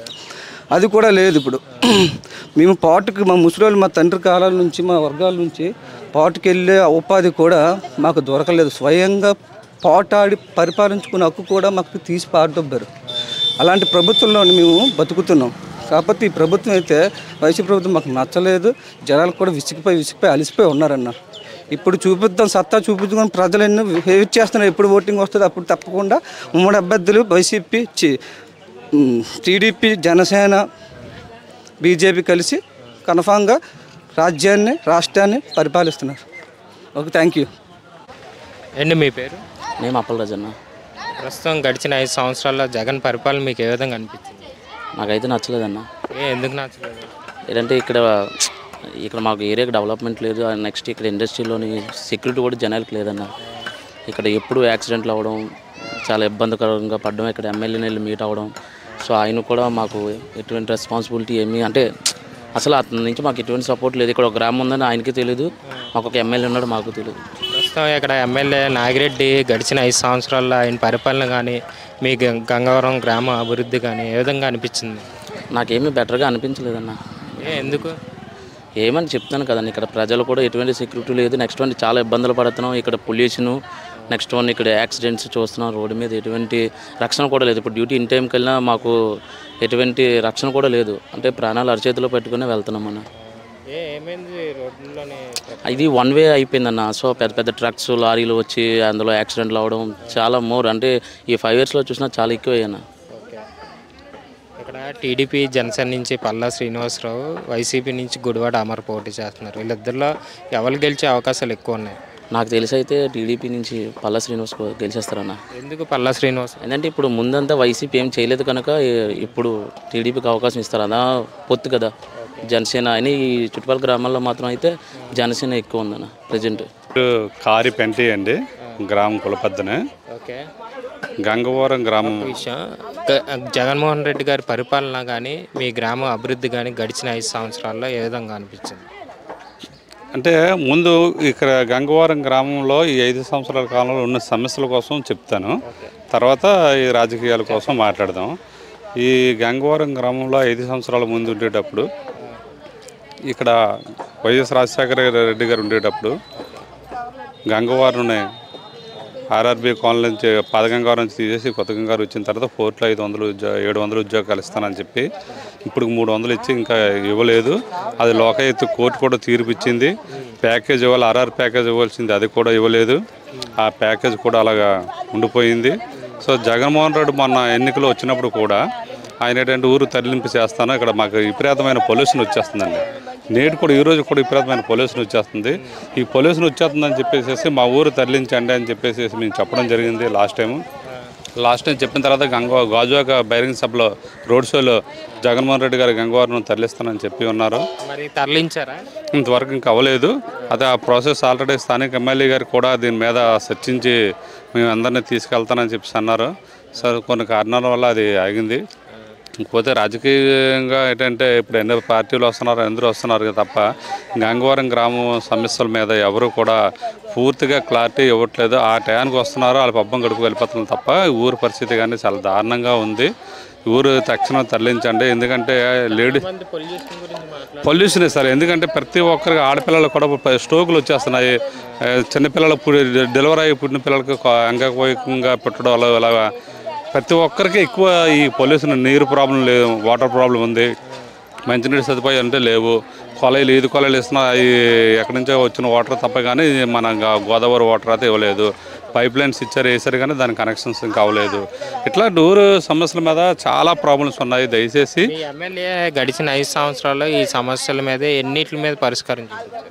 అది కూడా లేదు ఇప్పుడు మేము పాటుకి మా ముసలి మా తండ్రి కాలాల నుంచి మా వర్గాల నుంచి పాటుకి వెళ్ళే ఉపాధి కూడా మాకు దొరకలేదు స్వయంగా పోటాడి పరిపాలించుకునే హక్కు కూడా మాకు తీసి పారదొబ్బారు అలాంటి ప్రభుత్వంలో మేము బతుకుతున్నాం కాకపోతే ఈ ప్రభుత్వం అయితే వైసీపీ ప్రభుత్వం మాకు నచ్చలేదు జనాలు కూడా విసిగిపోయి విసిగిపోయి అలిసిపోయి ఉన్నారన్న ఇప్పుడు చూపిద్దాం సత్తా చూపించుకొని ప్రజలు ఎన్నో వెయిట్ చేస్తున్నారు ఎప్పుడు ఓటింగ్ వస్తుంది అప్పుడు తప్పకుండా ఉమ్మడి అభ్యర్థులు వైసీపీ చి- ఉమ్, టీడీపీ జనసేన బీజేపీ కలిసి కన్ఫామ్గా రాజ్యాన్ని రాష్ట్రాన్ని పరిపాలిస్తున్నారు ఓకే థ్యాంక్ యూ అండి మీ పేరు మేము అప్పలరాజు అన్న ప్రస్తుతం గడిచిన ఐదు సంవత్సరాల్లో జగన్ పరిపాలన మీకు ఏ విధంగా అనిపించింది నాకైతే నచ్చలేదన్న ఏ ఎందుకు నచ్చలేదు ఏంటంటే ఇక్కడ ఇక్కడ మాకు ఏరియాకి డెవలప్మెంట్ లేదు నెక్స్ట్ ఇక్కడ ఇండస్ట్రీలోని సెక్యూరిటీ కూడా జనాలకు లేదన్న ఇక్కడ ఎప్పుడు యాక్సిడెంట్లు అవ్వడం చాలా ఇబ్బందికరంగా పడడం ఇక్కడ ఎమ్మెల్యేని వెళ్ళి మీట్ అవ్వడం సో ఆయన కూడా మాకు ఎటువంటి రెస్పాన్సిబిలిటీ ఏమి అంటే అసలు అతని నుంచి మాకు ఎటువంటి సపోర్ట్ లేదు ఇక్కడ ఒక గ్రామం ఉందని ఆయనకి తెలియదు మాకు ఒక ఎమ్మెల్యే ఉన్నాడు మాకు తెలియదు ప్రస్తుతం ఇక్కడ ఎమ్మెల్యే నాగిరెడ్డి గడిచిన ఐదు సంవత్సరాల్లో ఆయన పరిపాలన కానీ మీ గం- గంగవరం గ్రామ అభివృద్ధి కానీ ఏ విధంగా అనిపించింది నాకేమీ బెటర్గా అనిపించలేదన్న ఏ ఎందుకు ఏమని చెప్తాను కదండి ఇక్కడ ప్రజలు కూడా ఎటువంటి సెక్యూరిటీ లేదు నెక్స్ట్ వన్ చాలా ఇబ్బందులు పడుతున్నాం ఇక్కడ పొల్యూషను నెక్స్ట్ వన్ ఇక్కడ యాక్సిడెంట్స్ చూస్తున్నాం రోడ్డు మీద ఎటువంటి రక్షణ కూడా లేదు ఇప్పుడు డ్యూటీ ఇన్ టైంకి వెళ్ళినా మాకు ఎటువంటి రక్షణ కూడా లేదు అంటే ప్రాణాలు అరచేతిలో పెట్టుకుని వెళ్తున్నాం అన్న ఏ ఏమైంది రోడ్లోని ఇది వన్ వే అయిపోయిందన్న సో పెద్ద పెద్ద ట్రక్స్ లారీలు వచ్చి అందులో యాక్సిడెంట్లు అవడం చాలా మోర్ అంటే ఈ ఫైవ్ ఇయర్స్లో చూసినా చాలా ఎక్కువ అయ్యాను ఓకే ఇక్కడ టీడీపీ జనసేన నుంచి పల్లా శ్రీనివాసరావు వైసీపీ నుంచి గుడివాడ అమర్ పోటీ చేస్తున్నారు వీళ్ళిద్దరిలో ఎవరు గెలిచే అవకాశాలు ఎక్కువ ఉన్నాయి నాకు తెలిసి అయితే టీడీపీ నుంచి పల్లా శ్రీనివాస్ కో- గెలిచేస్తారన్న ఎందుకు పల్లా శ్రీనివాస్ ఏంటంటే ఇప్పుడు ముందంతా వైసీపీ ఏం చేయలేదు కనుక ఈ- ఇప్పుడు టీడీపీకి అవకాశం ఇస్తారు అదా పొత్తు కదా జనసేన అని ఈ చుట్టుపక్కల గ్రామాల్లో మాత్రం అయితే జనసేన ఎక్కువ ఉందన్న ప్రజెంట్ కారి పెంటి అండి గ్రామం కులపద్దనే ఓకే గంగవరం గ్రామం విషయం గ- జగన్మోహన్ రెడ్డి గారి పరిపాలన కానీ మీ గ్రామం అభివృద్ధి కానీ గడిచిన ఐదు సంవత్సరాల్లో ఏ విధంగా అనిపించింది అంటే ముందు ఇక్కడ గంగవరం గ్రామంలో ఈ ఐదు సంవత్సరాల కాలంలో ఉన్న సమస్యల కోసం చెప్తాను తర్వాత ఈ రాజకీయాల కోసం మాట్లాడదాం ఈ గంగవరం గ్రామంలో ఐదు సంవత్సరాల ముందు ఉండేటప్పుడు ఇక్కడ వైఎస్ రాజశేఖర రెడ్డి గారు ఉండేటప్పుడు గంగవారంని ఆర్ఆర్బీ కాలనీ నుంచి పాదగంగారం నుంచి తీసేసి కొత్త గంగారు వచ్చిన తర్వాత పోర్ట్లో ఐదు వందలు ఉద్యోగ ఏడు వందలు ఉద్యోగాలు ఇస్తానని చెప్పి ఇప్పుడు మూడు వందలు ఇచ్చి ఇంకా ఇవ్వలేదు అది లోకాయుక్త కోర్టు కూడా తీర్పు ఇచ్చింది ప్యాకేజ్ ఇవ్వాలి ఆర్ఆర్ ప్యాకేజ్ ఇవ్వాల్సింది అది కూడా ఇవ్వలేదు ఆ ప్యాకేజ్ కూడా అలాగా ఉండిపోయింది సో జగన్మోహన్ రెడ్డి మొన్న ఎన్నికలు వచ్చినప్పుడు కూడా ఆయన ఏంటంటే ఊరు తరలింపు చేస్తాను ఇక్కడ మాకు విపరీతమైన పొల్యూషన్ వచ్చేస్తుందండి నేడు కూడా ఈ రోజు కూడా విపరీతమైన పొల్యూషన్ వచ్చేస్తుంది ఈ పొల్యూషన్ వచ్చేస్తుందని చెప్పేసి మా ఊరు తరలించండి అని చెప్పేసి మేము చెప్పడం జరిగింది లాస్ట్ టైం లాస్ట్ టైం చెప్పిన తర్వాత గంగ గాజువాక బహిరంగ సభలో రోడ్ షోలో జగన్మోహన్ రెడ్డి గారు గంగవారిని తరలిస్తానని చెప్పి ఉన్నారు మరి తరలించారా ఇంతవరకు ఇంకా అవ్వలేదు అదే ఆ ప్రాసెస్ ఆల్రెడీ స్థానిక ఎమ్మెల్యే గారు కూడా దీని మీద చర్చించి మేము అందరినీ తీసుకెళ్తానని చెప్పేసి అన్నారు సో కొన్ని కారణాల వల్ల అది ఆగింది ఇంకపోతే రాజకీయంగా ఏంటంటే ఇప్పుడు ఎన్ని పార్టీలు వస్తున్నారు అందరూ వస్తున్నారు కదా తప్ప గంగవరం గ్రామం సమస్యల మీద ఎవరు కూడా పూర్తిగా క్లారిటీ ఇవ్వట్లేదు ఆ టయానికి వస్తున్నారు వాళ్ళ పబ్బం గడుపు వెళ్ళిపోతున్నారు తప్ప ఊరు పరిస్థితి కానీ చాలా దారుణంగా ఉంది ఊరు తక్షణం తరలించండి ఎందుకంటే లేడీ పొల్యూషన్ గురించి మాట్లాడు పొల్యూషన్ సార్ ఎందుకంటే ప్రతి ఒక్కరికి ఆడపిల్లలకు కూడా ప- స్ట్రోకులు వచ్చేస్తున్నాయి ఆ, చిన్నపిల్లలు పుడి డెలివరీ అయ్యి పుట్టిన పిల్లలకి అంగవైకంగా పుట్టడం అలా అలాగా ప్రతి ఒక్కరికి ఎక్కువ ఈ పొల్యూషన్ నీరు ప్రాబ్లం లేదు వాటర్ ప్రాబ్లం ఉంది మంచినీటి సదుపాయాలు అంటే లేవు కొలైలు ఈది కొలైలు ఇస్తున్నా ఈ ఎక్కడి నుంచో వచ్చిన వాటర్ తప్ప కానీ మన గా- గోదావరి వాటర్ అయితే ఇవ్వలేదు పైప్ లైన్స్ ఇచ్చారు వేసారు కానీ దాని కనెక్షన్స్ ఇంకా అవ్వలేదు ఇట్లా డూరు సమస్యల మీద చాలా ప్రాబ్లమ్స్ ఉన్నాయి దయచేసి మీ ఎమ్మెల్యే గడిచిన ఐదు సంవత్సరాల్లో ఈ సమస్యల మీద ఎన్నిటి మీద పరిష్కారం చూపించారు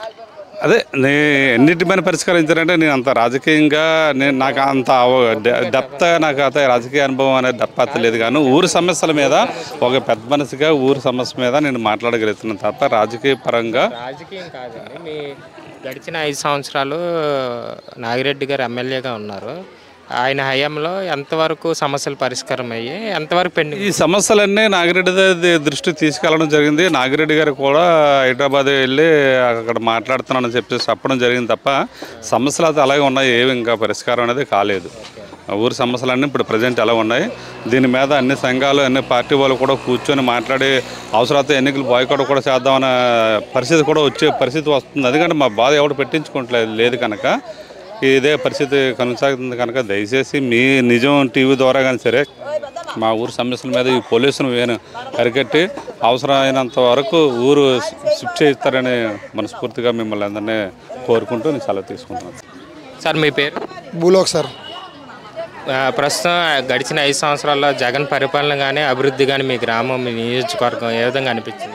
అదే నే ఎన్నిటి మీద పరిష్కరించారంటే నేను అంత రాజకీయంగా నేను నాకు అంత డెప్త్ నాకు అంత రాజకీయ అనుభవం అనేది డెప్త్ లేదు కానీ ఊరు సమస్యల మీద ఒక పెద్ద మనిషిగా ఊరు సమస్య మీద నేను మాట్లాడగలుగుతున్నాను తప్ప రాజకీయ పరంగా రాజకీయం కాదండి మీ గడిచిన ఐదు సంవత్సరాలు నాగిరెడ్డి గారు ఎమ్మెల్యేగా ఉన్నారు ఆయన హయాంలో ఎంతవరకు సమస్యలు పరిష్కారం అయ్యాయి ఎంతవరకు పెండింగ్ ఈ సమస్యలన్నీ నాగిరెడ్డి ద- దృష్టికి తీసుకెళ్ళడం జరిగింది నాగిరెడ్డి గారు కూడా హైదరాబాద్ వెళ్ళి అక్కడ మాట్లాడుతున్నానని చెప్పేసి చెప్పడం జరిగింది తప్ప సమస్యలు అయితే అలాగే ఉన్నాయి ఏవి ఇంకా పరిష్కారం అనేది కాలేదు ఊరి సమస్యలన్నీ ఇప్పుడు ప్రజెంట్ ఎలా ఉన్నాయి దీని మీద అన్ని సంఘాలు అన్ని పార్టీ వాళ్ళు కూడా కూర్చొని మాట్లాడి అవసరమైతే ఎన్నికలు బాయ్కాట్ కూడా చేద్దామన్న పరిస్థితి కూడా వచ్చే పరిస్థితి వస్తుంది ఎందుకంటే మా బాధ ఎవడు పెట్టించుకోవట్లేదు లేదు కనుక ఇదే పరిస్థితి కొనసాగుతుంది కనుక దయచేసి మీ నిజం టీవీ ద్వారా కానీ సరే మా ఊరు సమస్యల మీద ఈ పొల్యూషన్ వేను అరికట్టి అవసరమైనంత వరకు ఊరు షిఫ్ట్ చేస్తారని మనస్ఫూర్తిగా మిమ్మల్ని అందరినీ కోరుకుంటూ నేను సెలవు తీసుకుంటున్నాను సార్ మీ పేరు భూలోక్ సార్ ఆ, ప్రస్తుతం గడిచిన ఐదు సంవత్సరాల్లో జగన్ పరిపాలన కానీ అభివృద్ధి కానీ మీ గ్రామం మీ నియోజకవర్గం ఏ విధంగా అనిపించింది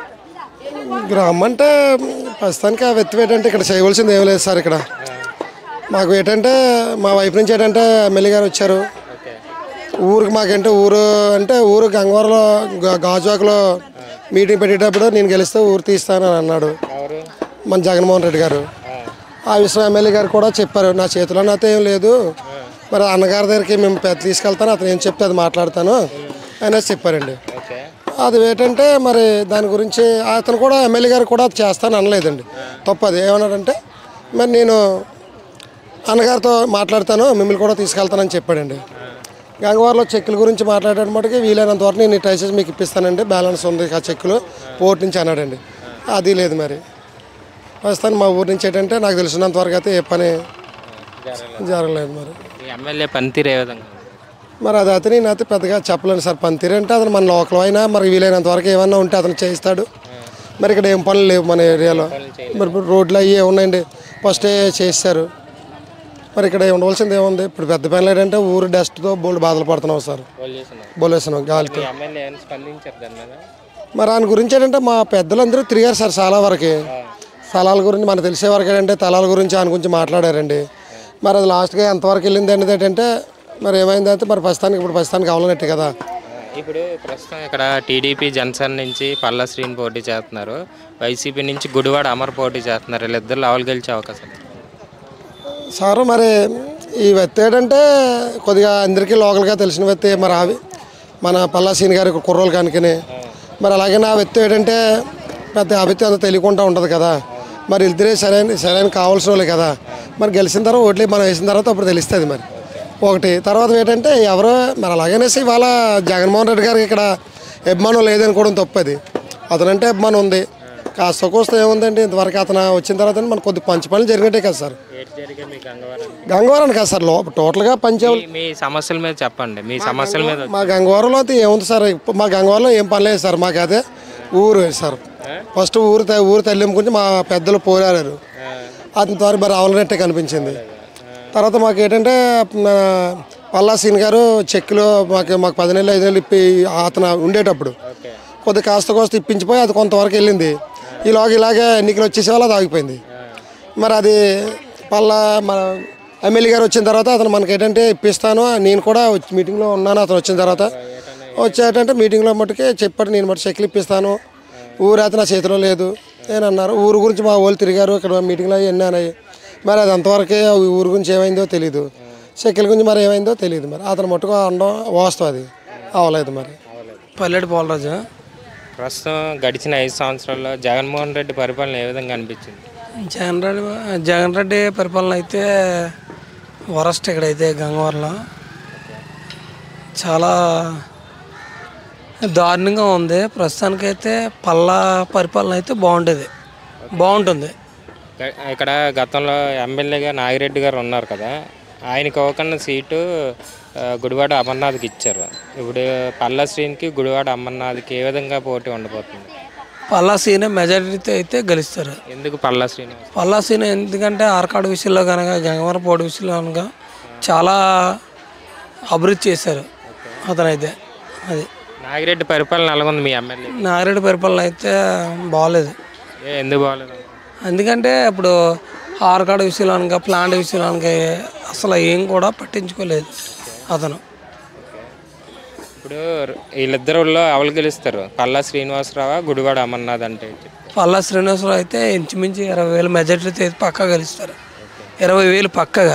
గ్రామం అంటే ప్రస్తుతానికి ఆ వ్యక్తి ఏంటంటే ఇక్కడ చేయవలసింది ఏం లేదు సార్ ఇక్కడ మాకు ఏంటంటే మా వైపు నుంచి ఏంటంటే ఎమ్మెల్యే గారు వచ్చారు ఊరికి మాకంటే ఊరు అంటే ఊరు గంగవరంలో గా- గాజువాకలో మీటింగ్ పెట్టేటప్పుడు నేను గెలిస్తే ఊరు తీస్తానని అన్నాడు మన జగన్మోహన్ రెడ్డి గారు ఆ విషయం ఎమ్మెల్యే గారు కూడా చెప్పారు నా చేతిలో అయితే ఏం లేదు మరి అన్నగారి దగ్గరికి మేము పెద్ద తీసుకెళ్తాను అతను ఏం చెప్తే అది మాట్లాడతాను అనేసి చెప్పారండి అది ఏంటంటే మరి దాని గురించి అతను కూడా ఎమ్మెల్యే గారు కూడా అది చేస్తాను అనలేదండి తప్పది ఏమన్నాడంటే మరి నేను అన్నగారితో మాట్లాడతాను మిమ్మల్ని కూడా తీసుకెళ్తానని చెప్పాడండి గంగవారిలో చెక్కుల గురించి మాట్లాడే మటుకి వీలైనంత వరకు నేను ట్రై చేసి మీకు ఇప్పిస్తానండి బ్యాలెన్స్ ఉంది ఆ చెక్కులు పోర్ట్ నుంచి అన్నాడండి అది లేదు మరి ప్రస్తుతానికి మా ఊరి నుంచి ఏంటంటే నాకు తెలిసినంత వరకు అయితే ఏ పని జరగలేదు మరి మీ ఎమ్మెల్యే పనితీరు ఏ విధంగా ఉంది? మరి అది అతని నేనైతే పెద్దగా చెప్పలేను సార్ పనితీరు అంటే అతను మన లోకల్ అయినా మరి వీలైనంత వరకు ఏమన్నా ఉంటే అతను చేయిస్తాడు మరి ఇక్కడ ఏం పనులు లేవు మన ఏరియాలో మరి ఇప్పుడు రోడ్లు అవి ఉన్నాయండి ఫస్టే చేస్తారు మరి ఇక్కడ ఉండవలసింది ఏముంది ఇప్పుడు పెద్ద పనులు ఏంటంటే ఊరు డస్ట్తో బోల్డ్ బాధలు పడుతున్నాం సార్ వాళ్ళు చేస్తున్నారు. బోలేస్తున్నాం గాలితో మీ ఎమ్మెల్యే ఏమైనా స్పందించారు దాని మీద మరి ఆయన గురించి ఏంటంటే మా పెద్దలందరూ తిరిగారు సార్ చాలా వరకు స్థలాల గురించి మనకు తెలిసే వరకు ఏంటంటే తలాల గురించి ఆయన గురించి మాట్లాడారండి మరి అది లాస్ట్గా ఎంతవరకు వెళ్ళింది అనేది ఏంటంటే మరి ఏమైందంటే మరి ప్రస్తుతానికి ఇప్పుడు ప్రస్తుతానికి అవలనట్టు కదా ఇప్పుడు ప్రస్తుతం ఇక్కడ టీడీపీ జనసేన నుంచి పల్లా శ్రీని పోటీ చేస్తున్నారు వైసీపీ నుంచి గుడివాడ అమర్ పోటీ చేస్తున్నారు వీళ్ళిద్దరు లెవెల్ గెలిచే అవకాశం ఉంది. సారు మరి ఈ వ్యక్తి ఏంటంటే కొద్దిగా అందరికీ లోకల్గా తెలిసిన వ్యక్తి మరి అవి మన పల్లా సీని గారి కుర్రోలు కనుకని మరి అలాగే నా వ్యక్తి ఏంటంటే పెద్ద అభిత్తి అంత తెలియకుండా ఉంటుంది కదా మరి ఇద్దరే సరైన సరైన కావాల్సిన వాళ్ళే కదా మరి గెలిచిన తర్వాత ఓట్లు మనం వేసిన తర్వాత అప్పుడు తెలుస్తుంది మరి ఒకటి తర్వాత ఏంటంటే ఎవరో మరి అలాగనేసి ఇవాళ జగన్మోహన్ రెడ్డి గారికి ఇక్కడ అభిమానం లేదనుకోవడం తప్పది అతనంటే అభిమానం ఉంది కాస్త కోస్త ఏముందండి ఇంతవరకు అతను వచ్చిన తర్వాత మనకు కొద్ది పంచి పనులు జరిగినట్టే కదా సార్ ఏటి జరిగే మీ గంగవరం గంగవరం కాదు సార్ లోపల టోటల్గా పంచే మీ- మీ సమస్యల మీద చెప్పండి మీ సమస్యల మీద మా గంగవరంలో అయితే ఏముంది సార్ ఇప్పుడు మా గంగవరంలో ఏం పని లేదు సార్ మాకు అదే ఊరు సార్ ఫస్ట్ ఊరు త- ఊరు తల్లి గురించి మా పెద్దలు పోరాడారు అతని ద్వారా మరి అవలనట్టే కనిపించింది తర్వాత మాకు ఏంటంటే మన పల్లా సీన్ గారు చెక్కులు మాకు మాకు పది నెలలు ఐదు నెలలు ఇప్పి అతను ఉండేటప్పుడు కొద్ది కాస్త కోస్త ఇప్పించిపోయి అది కొంతవరకు వెళ్ళింది ఈలోగా ఇలాగే ఎన్నికలు వచ్చేసే వాళ్ళు అది ఆగిపోయింది మరి అది పల్లా మన ఎమ్మెల్యే గారు వచ్చిన తర్వాత అతను మనకి ఏంటంటే ఇప్పిస్తాను నేను కూడా వచ్చి మీటింగ్లో ఉన్నాను అతను వచ్చిన తర్వాత వచ్చేటంటే మీటింగ్లో మట్టుకే చెప్పాడు నేను మటు చెక్లు ఇప్పిస్తాను ఊరు అయితే నా చేతిలో లేదు నేను అన్నారు ఊరు గురించి మా వాళ్ళు తిరిగారు ఇక్కడ మీటింగ్లో అవన్నీ అన్నాయి మరి అది అంతవరకే ఆ ఊరు గురించి ఏమైందో తెలియదు చెక్కుల గురించి మరి ఏమైందో తెలియదు మరి అతను మట్టుకు అనడం వాస్తవం అది అవ్వలేదు మరి పల్లెటి పోలరాజు ప్రస్తుతం గడిచిన ఐదు సంవత్సరాల్లో జగన్మోహన్ రెడ్డి పరిపాలన ఏ విధంగా అనిపించింది జగన్ రెడ్డి జగన్ రెడ్డి పరిపాలన అయితే వరస్ట్ ఇక్కడైతే గంగవరంలో చాలా దారుణంగా ఉంది ప్రస్తుతానికైతే పల్లా పరిపాలన అయితే బాగుండేది బాగుంటుంది గ- ఇక్కడ గతంలో ఎమ్మెల్యేగా నాగిరెడ్డి గారు ఉన్నారు కదా ఆయనకి ఇవ్వకుండా సీటు ఆ, గుడివాడ అమర్నాథ్కి ఇచ్చారు ఇప్పుడు పల్లా శ్రీనికి గుడివాడ అమర్నాథ్కి ఏ విధంగా పోటీ ఉండబోతుంది పల్లా సీనే మెజారిటీతో అయితే గెలుస్తారు ఎందుకు పల్లా శ్రీనివాస్ పల్లా సీన్ ఎందుకంటే ఆర్కాడు విషయంలో కనుక గంగవరం పోటీ విషయంలో కనుక చాలా అభివృద్ధి చేశారు అతనైతే అది నాగిరెడ్డి పరిపాలన ఎలాగుంది మీ ఎమ్మెల్యే నాగిరెడ్డి పరిపాలన అయితే బాగలేదు ఏ ఎందుకు బాగాలేదు ఎందుకంటే ఇప్పుడు ఆర్కాడు విషయంలో కనుక ప్లాంట్ విషయంలో కనుక అసలు ఏం కూడా పట్టించుకోలేదు అతను ఇప్పుడు వీళ్ళిద్దరులో ఎవరు గెలుస్తారు పల్లా శ్రీనివాసరావు గుడివాడ అమర్నాథ్ అంటే పల్లా శ్రీనివాసరావు అయితే ఇంచుమించు ఇరవై వేలు మెజార్టీతో అయితే పక్కా గెలుస్తారు ఇరవై వేలు పక్కగా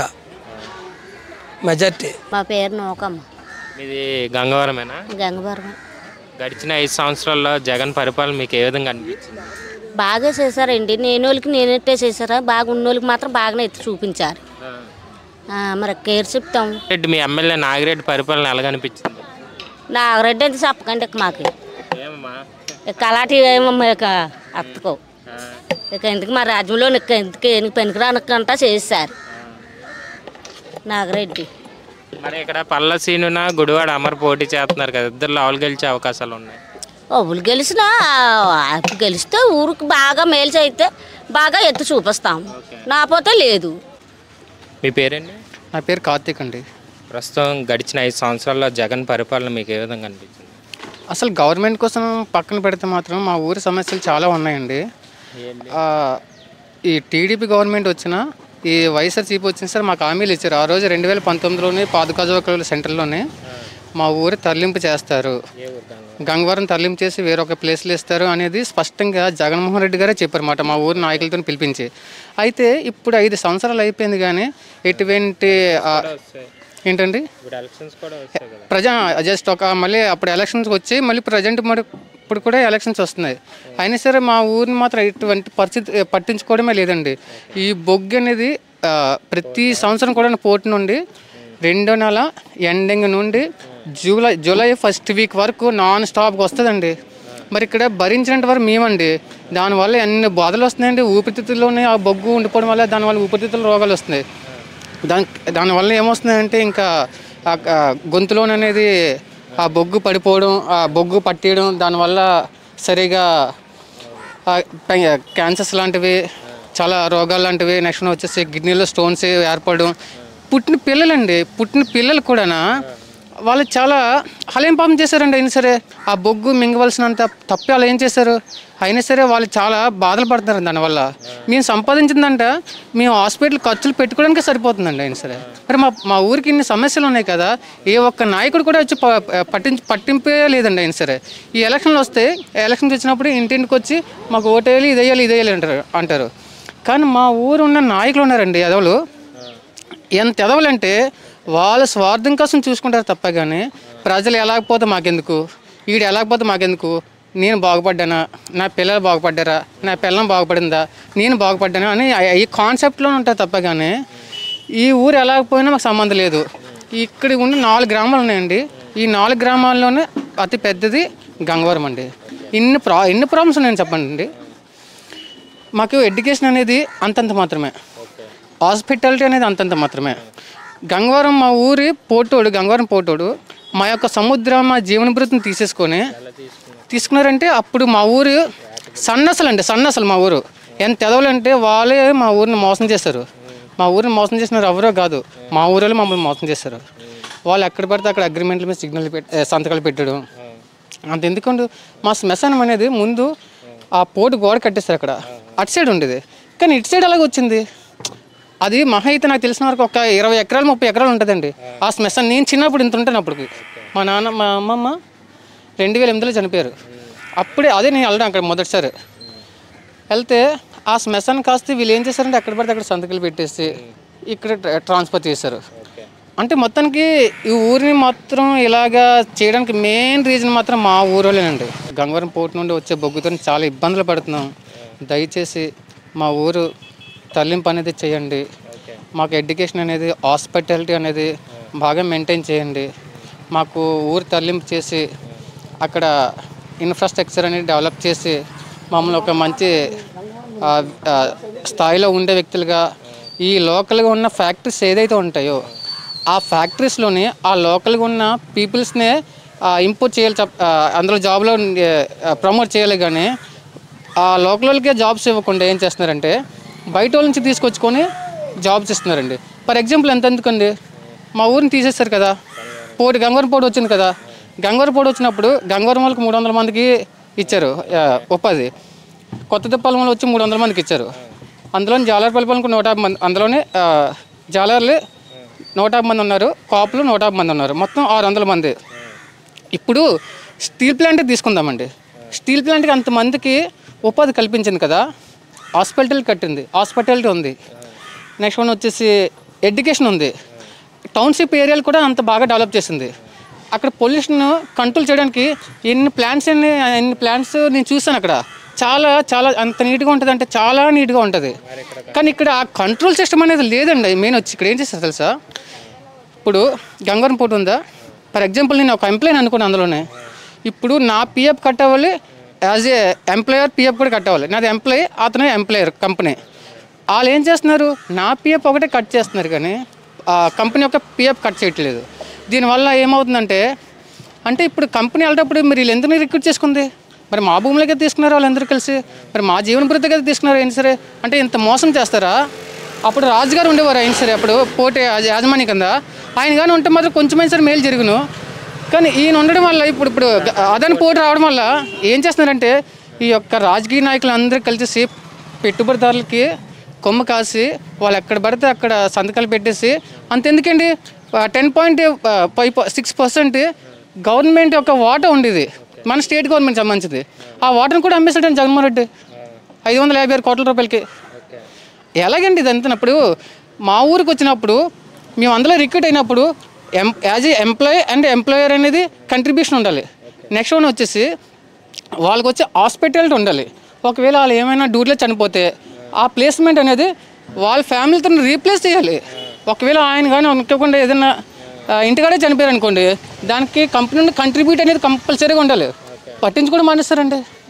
మెజార్టీ మా పేరు నూకమ్మ మీది గంగవరమేనా గంగవరం గడిచిన ఐదు సంవత్సరాల్లో జగన్ పరిపాలన మీకు ఏ విధంగా అనిపించింది బాగా చేశారండి నేను వాళ్ళకి నేనెట్టే చేశారా బాగా ఉన్నోళ్ళకి మాత్రం బాగానే ఎత్తి చూపించారు ఆ, మరి కేర్ చెప్తాం రెడ్డి మీ ఎమ్మెల్యే నాగిరెడ్డి పరిపాలన ఎలాగ అనిపించింది నాగరెడ్డి అంటే చెప్పకండి ఇక మాకు ఏమమ్మా ఇక అలాంటి ఏమో ఇక అత్తకో ఇక ఎందుకు మా రాజ్యంలో ఇక ఎందుకు ఎనికి పనికిరానకంటా చేశారు నాగరెడ్డి మరి ఇక్కడ పల్ల సీనున గుడివాడ అమర్ పోటీ చేస్తున్నారు కదా ఇద్దరు లావులు గెలిచే అవకాశాలు ఉన్నాయి ఒవ్వులు గెలిచినా ఆ, గెలిస్తే ఊరికి బాగా మేలు చేస్తే బాగా ఎత్తి చూపిస్తాం నాపోతే లేదు మీ పేరండి నా పేరు కార్తీక్ అండి ప్రస్తుతం గడిచిన ఐదు సంవత్సరాల్లో జగన్ పరిపాలన మీకు ఏ విధంగా అనిపించింది అసలు గవర్నమెంట్ కోసం పక్కన పెడితే మాత్రం మా ఊరి సమస్యలు చాలా ఉన్నాయండి ఆ, ఈ టీడీపీ గవర్నమెంట్ వచ్చిన ఈ వైఎస్ఆర్సీపీ వచ్చిన సార్ మాకు హామీలు ఇచ్చారు ఆ రోజు రెండు వేల పంతొమ్మిదిలోనే పాదుకాజోకల సెంటర్లోనే మా ఊరు తరలింపు చేస్తారు గంగవరం తరలింపు చేసి వేరొక ప్లేస్లో ఇస్తారు అనేది స్పష్టంగా జగన్మోహన్ రెడ్డి గారే చెప్పారన్నమాట మా ఊరి నాయకులతో పిలిపించి అయితే ఇప్పుడు ఐదు సంవత్సరాలు అయిపోయింది కానీ ఎటువంటి ఆ, ఏంటండి ఇప్పుడు ఎలక్షన్స్ కూడా వచ్చాయి కదా ప్రజా జస్ట్ ఒక మళ్ళీ అప్పుడు ఎలక్షన్స్ వచ్చి మళ్ళీ ప్రజెంట్ మరి ఇప్పుడు కూడా ఎలక్షన్స్ వస్తున్నాయి అయినా సరే మా ఊరిని మాత్రం ఇటువంటి పరిస్థితి పట్టించుకోవడమే లేదండి ఈ బొగ్గు అనేది ఆ, ప్రతి సంవత్సరం కూడా పోటీ నుండి రెండో నెల ఎండింగ్ నుండి జూలై జూలై ఫస్ట్ వీక్ వరకు నాన్ స్టాప్గా వస్తుందండి మరి ఇక్కడ భరించినంత వరకు మేమండి దానివల్ల ఎన్ని బాధలు వస్తున్నాయండి ఊపిరితిత్తుల్లోనే ఆ బొగ్గు ఉండిపోవడం వల్ల దానివల్ల ఊపిరితిత్తుల రోగాలు వస్తున్నాయి దాని దానివల్ల ఏమొస్తుందంటే ఇంకా ఆ ఆ గొంతులోన అనేది ఆ బొగ్గు పడిపోవడం ఆ బొగ్గు పట్టేయడం దానివల్ల సరిగా ఆ పై- క్యాన్సర్స్ లాంటివి చాలా రోగాలు లాంటివి నెక్స్ట్ వచ్చేసి కిడ్నీలో స్టోన్స్ ఏర్పడడం పుట్టిన పిల్లలండి పుట్టిన పిల్లలు కూడా వాళ్ళు చాలా వాళ్ళు ఏం పాపం చేశారండి అయినా సరే ఆ బొగ్గు మింగవలసినంత తప్పి వాళ్ళు ఏం చేశారు అయినా సరే వాళ్ళు చాలా బాధలు పడుతున్నారు దానివల్ల మేము సంపాదించిందంట మేము హాస్పిటల్ ఖర్చులు పెట్టుకోవడానికే సరిపోతుందండి అయినా సరే మరి మా మా ఊరికి ఇన్ని సమస్యలు ఉన్నాయి కదా ఏ ఒక్క నాయకుడు కూడా వచ్చి ప- పట్టించి పట్టింపే లేదండి అయినా సరే ఈ ఎలక్షన్లు వస్తే ఎలక్షన్కి వచ్చినప్పుడు ఇంటింటికి వచ్చి మాకు ఓటేయాలి ఇది వేయాలి ఇది వేయాలి అంటారు అంటారు కానీ మా ఊరు ఉన్న నాయకులు ఉన్నారండి ఎదవలు ఎంత ఎదవలంటే వాళ్ళ స్వార్థం కోసం చూసుకుంటారు తప్ప కానీ ప్రజలు ఎలాగపోతే మాకెందుకు వీడు ఎలాగపోతే మాకెందుకు నేను బాగుపడ్డానా నా పిల్లలు బాగుపడ్డారా నా పిల్లం బాగుపడిందా నేను బాగుపడ్డానా అని ఆ- ఈ కాన్సెప్ట్లో ఉంటారు తప్ప కానీ ఈ ఊరు ఎలాగపోయినా మాకు సంబంధం లేదు ఇక్కడ ఉన్న నాలుగు గ్రామాలు ఉన్నాయండి ఈ నాలుగు గ్రామాల్లోనే అతి పెద్దది గంగవరం అండి ఇన్ని ప్రా ఎన్ని ప్రాబ్లమ్స్ ఉన్నాయని చెప్పండి అండి మాకు ఎడ్యుకేషన్ అనేది అంతంత మాత్రమే హాస్పిటాలిటీ అనేది అంతంత మాత్రమే గంగవరం మా ఊరి పోటోడు గంగవరం పోటోడు మా యొక్క సముద్రం మా జీవన భృతిని తీసేసుకొని తీసుకున్నారంటే అప్పుడు మా ఊరు సన్నసలు అండి సన్నసలు మా ఊరు ఎంత ఎదవలంటే వాళ్ళే మా ఊరిని మోసం చేశారు మా ఊరిని మోసం చేసినారు ఎవరో కాదు మా ఊరిలో మమ్మల్ని మోసం చేశారు వాళ్ళు ఎక్కడ పడితే అక్కడ అగ్రిమెంట్ల మీద సిగ్నల్ పెట్ ఏ, సంతకాలు పెట్టడం అంత ఎందుకంటే మా శ్మశానం అనేది ముందు ఆ పోటు గోడ కట్టేస్తారు అక్కడ అటు సైడ్ ఉండేది కానీ ఇటు సైడ్ ఎలాగ వచ్చింది అది మహా అయితే నాకు తెలిసిన వరకు ఒక ఇరవై ఎకరాలు ముప్పై ఎకరాలు ఉంటుందండి ఆ శ్మశానం నేను చిన్నప్పుడు ఇంత ఉంటాను అప్పటికి మా నాన్న మా అమ్మమ్మ రెండు వేల ఎనిమిదిలో చనిపోయారు అప్పుడే అదే నేను వెళ్ళడం అక్కడ మొదటిసారి వెళ్తే ఆ శ్మశానం కాస్త వీళ్ళు ఏం చేశారంటే ఎక్కడ పడితే అక్కడ సంతకాలు పెట్టేసి ఇక్కడ ట్రా- ట్రాన్స్ఫర్ చేశారు అంటే మొత్తానికి ఈ ఊరిని మాత్రం ఇలాగా చేయడానికి మెయిన్ రీజన్ మాత్రం మా ఊరోలేనండి గంగవరం పోర్టు నుండి వచ్చే బొగ్గుతో చాలా ఇబ్బందులు పడుతున్నాం దయచేసి మా ఊరు తరలింపు అనేది చేయండి మాకు ఎడ్యుకేషన్ అనేది హాస్పిటాలిటీ అనేది బాగా మెయింటైన్ చేయండి మాకు ఊరు తరలింపు చేసి అక్కడ ఇన్ఫ్రాస్ట్రక్చర్ అనేది డెవలప్ చేసి మమ్మల్ని ఒక మంచి ఆ, ఆ, స్థాయిలో ఉండే వ్యక్తులుగా ఈ లోకల్గా ఉన్న ఫ్యాక్టరీస్ ఏదైతే ఉంటాయో ఆ ఫ్యాక్టరీస్లోని ఆ లోకల్గా ఉన్న పీపుల్స్నే ఇంపోర్ట్ చేయాలి చెప్- ఆ, అందులో జాబ్లో ప్రమోట్ చేయాలి కానీ ఆ లోకల్ వాళ్ళకే జాబ్స్ ఇవ్వకుండా ఏం చేస్తున్నారంటే బయట వాళ్ళ నుంచి తీసుకొచ్చుకొని జాబ్స్ ఇస్తున్నారండి ఫర్ ఎగ్జాంపుల్ ఎంత ఎందుకండి మా ఊరిని తీసేస్తారు కదా పోటీ గంగవరం పోటీ వచ్చింది కదా గంగవరం పోటీ వచ్చినప్పుడు గంగవరం వాళ్ళకి మూడు వందల మందికి ఇచ్చారు ఆ, ఉపాధి కొత్త తిప్పాలంలో వచ్చి మూడు వందల మందికి ఇచ్చారు అందులో జాలర్పల్లి పాలెంకు నూట యాభై మంది అందులోనే ఆ, జాలర్లు నూట యాభై మంది ఉన్నారు కాపులు నూట యాభై మంది ఉన్నారు మొత్తం ఆరు వందల మంది ఇప్పుడు స్టీల్ ప్లాంట్ తీసుకుందామండి స్టీల్ ప్లాంట్కి అంతమందికి ఉపాధి కల్పించింది కదా హాస్పిటల్ కట్టింది హాస్పిటాలిటీ ఉంది నెక్స్ట్ వన్ వచ్చేసి ఎడ్యుకేషన్ ఉంది టౌన్షిప్ ఏరియాలు కూడా అంత బాగా డెవలప్ చేసింది అక్కడ పొల్యూషన్ కంట్రోల్ చేయడానికి ఎన్ని ప్లాంట్స్ ఎన్ని ఎన్ని ప్లాంట్స్ నేను చూసాను అక్కడ చాలా చాలా అంత నీట్గా ఉంటుంది అంటే చాలా నీట్గా ఉంటుంది కానీ ఇక్కడ ఆ కంట్రోల్ సిస్టమ్ అనేది లేదండి మెయిన్ వచ్చి ఇక్కడ ఏం చేస్తారు తెలుసా ఇప్పుడు గంగవరం పోటు ఉందా ఫర్ ఎగ్జాంపుల్ నేను ఒక ఎంప్లాయ్ అనుకున్నాను అందులోనే ఇప్పుడు నా పిఎఫ్ కట్ అవ్వాలి యాజ్ ఏ ఎంప్లాయర్ పిఎఫ్ కూడా కట్ అవ్వాలి నాది ఎంప్లాయ్ అతనే ఎంప్లాయర్ కంపెనీ వాళ్ళు ఏం చేస్తున్నారు నా పిఎఫ్ ఒకటే కట్ చేస్తున్నారు కానీ ఆ కంపెనీ యొక్క పిఎఫ్ కట్ చేయట్లేదు దీనివల్ల ఏమవుతుందంటే అంటే ఇప్పుడు కంపెనీ వెళ్ళేటప్పుడు మీరు వీళ్ళు ఎందుకు రిక్రూట్ చేసుకుంది మరి మా భూములకే తీసుకున్నారు వాళ్ళందరూ కలిసి మరి మా జీవన భృతి కదా తీసుకున్నారు అయినా సరే అంటే ఇంత మోసం చేస్తారా అప్పుడు రాజుగారు ఉండేవారు అయినా సరే అప్పుడు పోటీ యాజ- యాజమాన్య కింద ఆయన కానీ ఉంటే మాత్రం కొంచెమైనా సరే మేలు జరుగును కానీ ఈయన ఉండడం వల్ల ఇప్పుడు ఇప్పుడు అదని పోటీ రావడం వల్ల ఏం చేస్తున్నారంటే ఈ యొక్క రాజకీయ నాయకులు అందరూ కలిసి పెట్టుబడిదారులకి కొమ్మ కాసి వాళ్ళు ఎక్కడ పడితే అక్కడ సంతకాలు పెట్టేసి అంతెందుకండి ten point five six percent government యొక్క వాటా ఉండేది మన స్టేట్ గవర్నమెంట్ సంబంధించింది ఆ వాటర్ని కూడా అమ్మేసాడండి జగన్మోహన్ రెడ్డి ఐదు వందల యాభై ఆరు కోట్ల రూపాయలకి ఎలాగండి ఇది అంతనప్పుడు మా ఊరికి వచ్చినప్పుడు మేము అందులో రిక్రూట్ అయినప్పుడు um as a employee and employer అనేది కంట్రిబ్యూషన్ ఉండాలి నెక్స్ట్ వన్ వచ్చేసి వాళ్ళకి వచ్చే హాస్పిటాలిటీ ఉండాలి ఒకవేళ వాళ్ళు ఏమైనా డ్యూటీలో చనిపోతే ఆ ప్లేస్మెంట్ అనేది వాళ్ళ ఫ్యామిలీతో రీప్లేస్ చేయాలి ఒకవేళ ఆయన కానీ అనుకోకుండా ఏదైనా ఆ, ఇంటికాడే చనిపోయారు అనుకోండి దానికి కంపెనీ నుండి కంట్రిబ్యూట్ అనేది కంపల్సరీగా ఉండాలి పట్టించుకోవడం మానేస్తారండి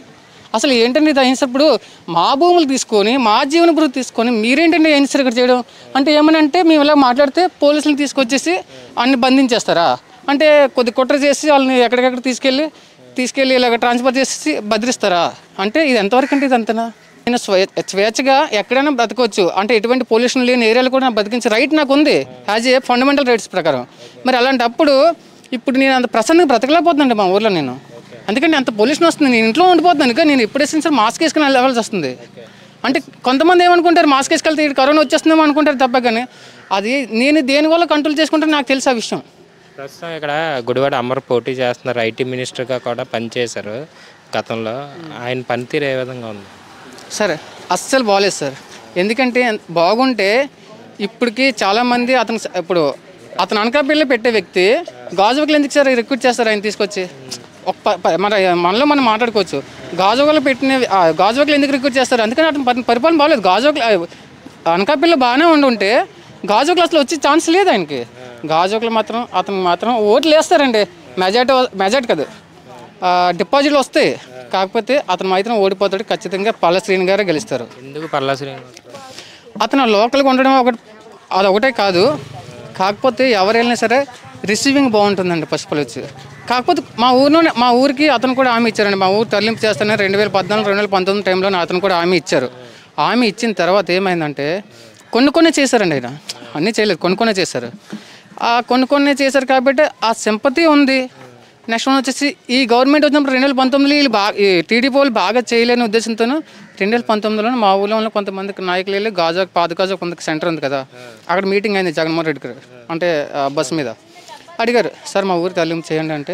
అసలు ఏంటండి ఇది అహింస ఇప్పుడు మా భూములు తీసుకొని మా జీవన భృతి తీసుకొని మీరేంటండి అహింస ఇక్కడ చేయడం అంటే ఏమని అంటే మేము ఇలా మాట్లాడితే పోలీసులను తీసుకొచ్చేసి అన్ని బంధించేస్తారా అంటే కొద్ది కుట్ర చేసి వాళ్ళని ఎక్కడికెక్కడ తీసుకెళ్ళి తీసుకెళ్ళి ఇలాగ ట్రాన్స్ఫర్ చేసి భద్రిస్తారా అంటే ఇది ఎంతవరకు అంటే ఇది అంతనా నేను స్వే స్వేచ్ఛగా ఎక్కడైనా బ్రతకవచ్చు అంటే ఎటువంటి పొల్యూషన్ లేని ఏరియాలో కూడా నాకు బతికించే రైట్ నాకు ఉంది యాజ్ ఏ ఫండమెంటల్ రైట్స్ ప్రకారం మరి అలాంటప్పుడు ఇప్పుడు నేను అంత ప్రసన్నంగా బ్రతకలేకపోతుందండి మా ఊర్లో నేను అందుకని అంత పొల్యూషన్ వస్తుంది నేను ఇంట్లో ఉండిపోతున్నాను ఇంకా నేను ఎప్పుడు వేసిన మాస్క్ వేసుకుని వెళ్ళవలసి వస్తుంది అంటే కొంతమంది ఏమనుకుంటారు మాస్క్ వేసుకెళ్తే ఇటు కరోనా వచ్చేస్తుందేమో అనుకుంటారు తప్ప కానీ అది నేను దేని వల్ల కంట్రోల్ చేసుకుంటే నాకు తెలుసు ఆ విషయం ప్రస్తుతం ఇక్కడ గుడివాడ అమర్ పోటీ చేస్తున్నారు ఐటీ మినిస్టర్గా కూడా పనిచేశారు గతంలో ఆయన పనితీరు ఏ విధంగా ఉంది సరే అస్సలు బాగలేదు సార్ ఎందుకంటే బాగుంటే ఇప్పటికి చాలామంది అతను స- ఇప్పుడు అతను అనకాపల్లి పెట్టే వ్యక్తి గాజువకలు ఎందుకు సార్ రిక్రూట్ చేస్తారు ఆయన తీసుకొచ్చి ఒక ప- ప- మన మనలో మనం మాట్లాడుకోవచ్చు గాజువకలు పెట్టిన ఆ, గాజువకలు ఎందుకు రిక్రూట్ చేస్తారు అందుకని అతను పరి- పరిపాలన బాగలేదు గాజువకలు అనకాపల్లి బాగానే ఉండుంటే గాజువకలు అసలు వచ్చే ఛాన్స్ లేదు ఆయనకి గాజువకలు మాత్రం అతను మాత్రం ఓట్లు వేస్తారండి మెజార్టీ మెజార్టీ కదా ఆ, డిపాజిట్లు వస్తాయి కాకపోతే అతను మాత్రం ఓడిపోతాడు ఖచ్చితంగా పల్ల శ్రీని గారే గెలుస్తారు ఎందుకు పల్లా శ్రీనివాస్ అతను లోకల్గా ఉండడం ఒకటి అదొకటే కాదు కాకపోతే ఎవరు వెళ్ళినా సరే రిసీవింగ్ బాగుంటుందండి పసుపులు వచ్చి కాకపోతే మా ఊరిలోనే మా ఊరికి అతను కూడా హామీ ఇచ్చారండి మా ఊరు తరలింపు చేస్తానే రెండు వేల పద్నాలుగు రెండు వేల పంతొమ్మిది టైంలో అతను కూడా హామీ ఇచ్చారు హామీ ఇచ్చిన తర్వాత ఏమైందంటే కొన్ని కొన్ని చేశారండి ఆయన అన్నీ చేయలేదు కొన్ని కొన్ని చేశారు ఆ కొన్ని కొన్ని చేశారు కాబట్టి ఆ సింపతి ఉంది నెక్స్ట్ వన్ వచ్చేసి ఈ గవర్నమెంట్ వచ్చినప్పుడు రెండు వేల పంతొమ్మిదిలో వీళ్ళు బాగా ఈ టీడీపీ వాళ్ళు బాగా చేయలేని ఉద్దేశంతో రెండు వేల పంతొమ్మిదిలో మా ఊళ్ళో ఉన్న కొంతమంది నాయకులు వెళ్ళి గాజా పాత గాజా కొంత సెంటర్ ఉంది కదా అక్కడ మీటింగ్ అయింది జగన్మోహన్ రెడ్డి గారు అంటే ఆ, బస్ మీద అడిగారు సార్ మా ఊరు తరలింపు చేయండి అంటే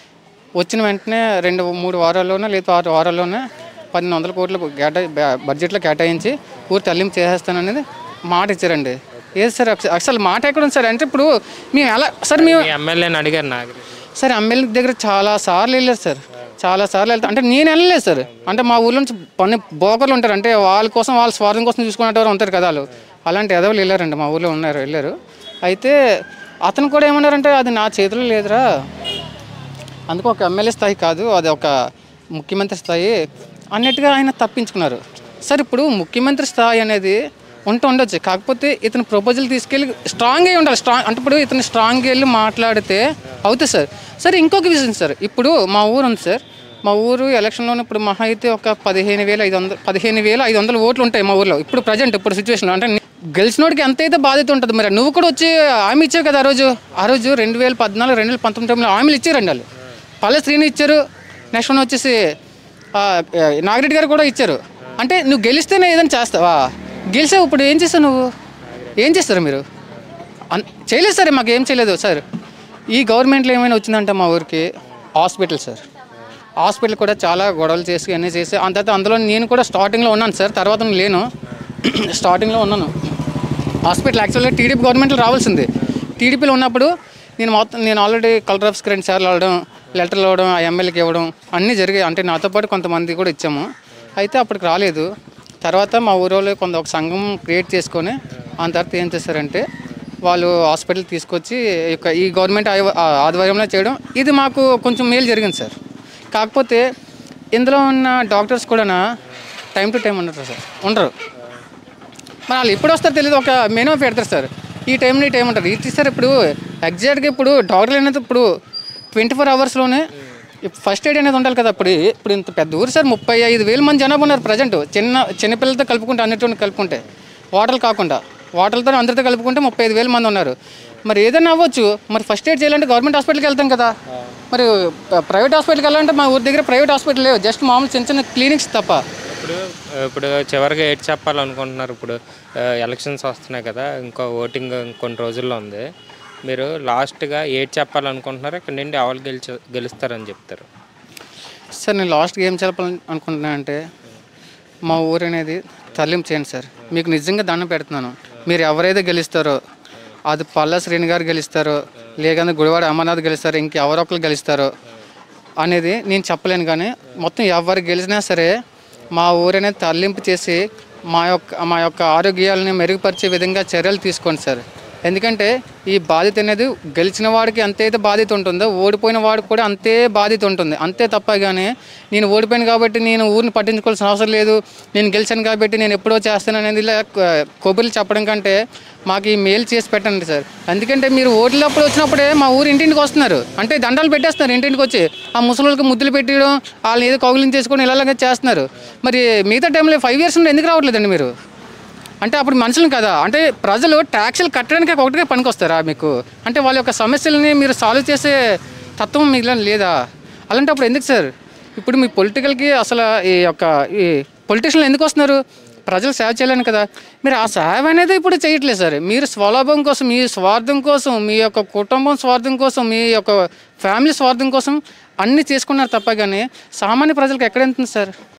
వచ్చిన వెంటనే రెండు మూడు వారాల్లోనే లేదా ఆరు వారాల్లోనే పన్నెండు వందల కోట్లు కేటా బ- బడ్జెట్లో కేటాయించి ఊరు తరలింపు చేసేస్తాననేది మాట ఇచ్చారండి ఏది సార్ అస- అసలు మాట ఎక్కడ ఉంది సార్ అంటే ఇప్పుడు మేము ఎలా సార్ మేము మీ ఎమ్మెల్యేని అడిగారు నాగరి సార్ ఎమ్మెల్యే దగ్గర చాలా సార్లు వెళ్ళారు సార్ చాలా సార్లు వెళ్తా అంటే నేను వెళ్ళలేదు సార్ అంటే మా ఊర్లో నుంచి పని బోకర్లు ఉంటారు అంటే వాళ్ళ కోసం వాళ్ళ స్వార్థం కోసం చూసుకునేవారు ఉంటారు కదా వాళ్ళు అలాంటి ఎదవలు వెళ్ళారండి మా ఊర్లో ఉన్నారు వెళ్ళారు అయితే అతను కూడా ఏమన్నారంటే అది నా చేతిలో లేదురా అందుకు ఒక ఎమ్మెల్యే స్థాయి కాదు అది ఒక ముఖ్యమంత్రి స్థాయి అన్నట్టుగా ఆయన తప్పించుకున్నారు సార్ ఇప్పుడు ముఖ్యమంత్రి స్థాయి అనేది ఉంటూ ఉండొచ్చు కాకపోతే ఇతను ప్రపోజల్ తీసుకెళ్ళి స్ట్రాంగ్ అయి ఉండాలి స్ట్రాంగ్ అంటే ఇప్పుడు ఇతను స్ట్రాంగ్ వెళ్ళి మాట్లాడితే అవుతుంది సార్ సార్ ఇంకొక విషయం సార్ ఇప్పుడు మా ఊరు ఉంది సార్ మా ఊరు ఎలక్షన్లోనే ఇప్పుడు మహా అయితే ఒక పదిహేను వేల ఐదు వందలు పదిహేను వేల ఐదు వందల ఓట్లు ఉంటాయి మా ఊర్లో ఇప్పుడు ప్రజెంట్ ఇప్పుడు సిచ్యువేషన్లో అంటే నీ- గెలిచినోడికి ఎంత అయితే బాధ్యత ఉంటుంది మరి నువ్వు కూడా వచ్చి హామీ ఇచ్చావు కదా ఆ రోజు ఆ రోజు రెండు వేల పద్నాలుగు రెండు వేల పంతొమ్మిది టైంలో హామీలు ఇచ్చారండి వాళ్ళు పల్లె శ్రీని ఇచ్చారు నెక్స్ట్ వన్ వచ్చేసి ఆ, ఆ, నాగిరెడ్డి గారు కూడా ఇచ్చారు అంటే నువ్వు గెలిస్తేనే ఏదైనా చేస్తావా గెలిచావు ఇప్పుడు ఏం చేస్తావు నువ్వు ఏం చేస్తారు మీరు అన్- చేయలేదు సార్ మాకు ఏం చేయలేదు సార్ ఈ గవర్నమెంట్లో ఏమైనా వచ్చిందంటే మా ఊరికి హాస్పిటల్ సార్ హాస్పిటల్ కూడా చాలా గొడవలు చేసి అన్నీ చేసి అంత తర్వాత అందులో నేను కూడా స్టార్టింగ్లో ఉన్నాను సార్ తర్వాత నేను లేను స్టార్టింగ్లో ఉన్నాను హాస్పిటల్ యాక్చువల్గా టీడీపీ గవర్నమెంట్లో రావాల్సింది టీడీపీలో ఉన్నప్పుడు నేను మొత్తం నేను ఆల్రెడీ కలెక్టర్ ఆఫీస్కి రెండు సార్లు వెళ్ళడం లెటర్లు ఇవ్వడం ఆ ఎమ్మెల్యేకి ఇవ్వడం అన్నీ జరిగాయి అంటే నాతో పాటు కొంతమంది కూడా ఇచ్చాము అయితే అప్పటికి రాలేదు తర్వాత మా ఊరిలో కొంత ఒక సంఘం క్రియేట్ చేసుకొని ఆ తర్వాత ఏం చేశారంటే వాళ్ళు హాస్పిటల్ తీసుకొచ్చి ఈ యొక్క ఈ గవర్నమెంట్ ఆయ- ఆ- ఆధ్వర్యంలో చేయడం ఇది మాకు కొంచెం మేలు జరిగింది సార్ కాకపోతే ఇందులో ఉన్న డాక్టర్స్ కూడా టైం టు టైం ఉండరు సార్ ఉండరు మరి వాళ్ళు ఎప్పుడు వస్తారో తెలియదు ఒక మెనూ పెడతారు సార్ ఈ టైంలో ఈ టైం ఉంటుంది ఇది సార్ ఇప్పుడు ఎగ్జాక్ట్గా ఇప్పుడు డాక్టర్లు అనేది ఇప్పుడు ట్వంటీ ఫోర్ అవర్స్లోనే ఫస్ట్ ఎయిడ్ అనేది ఉండాలి కదా అప్పుడు ఇప్పుడు ఇంత పెద్ద ఊరు సార్ ముప్పై ఐదు వేల మంది జనాభా ఉన్నారు ప్రజెంట్ చిన్న చిన్నపిల్లలతో కలుపుకుంటే అన్నిటిని కలుపుకుంటే వాటర్లు కాకుండా వాటర్లతో అందరితో కలుపుకుంటే ముప్పై ఐదు వేల మంది ఉన్నారు మరి ఏదైనా అవ్వచ్చు మరి ఫస్ట్ ఎయిడ్ చేయాలంటే గవర్నమెంట్ హాస్పిటల్కి వెళ్తాం కదా మరి ప్రైవేట్ హాస్పిటల్కి వెళ్ళాలంటే మా ఊరి దగ్గర ప్రైవేట్ హాస్పిటల్ లేవు జస్ట్ మామూలు చిన్న చిన్న క్లినిక్స్ తప్ప ఇప్పుడు ఇప్పుడు చివరిగా ఏటి చెప్పాలనుకుంటున్నారు ఇప్పుడు ఆ, ఎలక్షన్స్ వస్తున్నాయి కదా ఇంకో ఓటింగ్ ఇంకొన్ని రోజుల్లో ఉంది మీరు లాస్ట్గా ఏటి చెప్పాలనుకుంటున్నారు ఇక్కడ నుండి ఎవరు గెలిచి గెలుస్తారని చెప్తారు సార్ నేను లాస్ట్గా ఏం చెప్పాలని అనుకుంటున్నా అంటే మా ఊరు అనేది తరలింపు చేయండి సార్ మీకు నిజంగా దండం పెడుతున్నాను మీరు ఎవరైతే గెలుస్తారో అది పల్లా శ్రీని గారు గెలుస్తారో లేకపోతే గుడివాడ అమర్నాథ్ గెలుస్తారో ఇంకెవరో ఒకరు గెలుస్తారో అనేది నేను చెప్పలేను కానీ మొత్తం ఎవరు గెలిచినా సరే మా ఊరు అనేది తరలింపు చేసి మా యొక్క మా యొక్క ఆరోగ్యాలని మెరుగుపరిచే విధంగా చర్యలు తీసుకోండి సార్ ఎందుకంటే ఈ బాధ్యత అనేది గెలిచిన వాడికి అంతైతే బాధ్యత ఉంటుందో ఓడిపోయిన వాడికి కూడా అంతే బాధ్యత ఉంటుంది అంతే తప్ప కానీ నేను ఓడిపోయాను కాబట్టి నేను ఊరిని పట్టించుకోవాల్సిన అవసరం లేదు నేను గెలిచాను కాబట్టి నేను ఎప్పుడో చేస్తాను అనేది ఇలా కొ- కొబ్బరిలు చెప్పడం కంటే మాకు ఈ మెయిల్ చేసి పెట్టండి సార్ ఎందుకంటే మీరు ఓట్లప్పుడు వచ్చినప్పుడే మా ఊరు ఇంటింటికి వస్తున్నారు అంటే దండాలు పెట్టేస్తున్నారు ఇంటింటికి వచ్చి ఆ ముసలికి ముద్దులు పెట్టడం వాళ్ళని ఏదో కౌగులింగ్ చేసుకొని ఇలాగే చేస్తున్నారు మరి మిగతా టైంలో ఫైవ్ ఇయర్స్ నుండి ఎందుకు రావట్లేదండి మీరు అంటే అప్పుడు మనుషులు కదా అంటే ప్రజలు ట్యాక్సులు కట్టడానికి ఒకటిగా పనికొస్తారా మీకు అంటే వాళ్ళ యొక్క సమస్యలని మీరు సాల్వ్ చేసే తత్వం మీలో లేదా అలాంటప్పుడు ఎందుకు సార్ ఇప్పుడు మీ పొలిటికల్కి అసలు ఈ యొక్క ఈ పొలిటీషియన్లు ఎందుకు వస్తున్నారు ప్రజలు సేవ చేయాలని కదా మీరు ఆ సేవ అనేది ఇప్పుడు చేయట్లేదు సార్ మీరు స్వలాభం కోసం మీ స్వార్థం కోసం మీ యొక్క కుటుంబం స్వార్థం కోసం మీ యొక్క ఫ్యామిలీ స్వార్థం కోసం అన్నీ చేసుకున్నారు తప్ప కానీ సామాన్య ప్రజలకు ఎక్కడ వెళ్తుంది సార్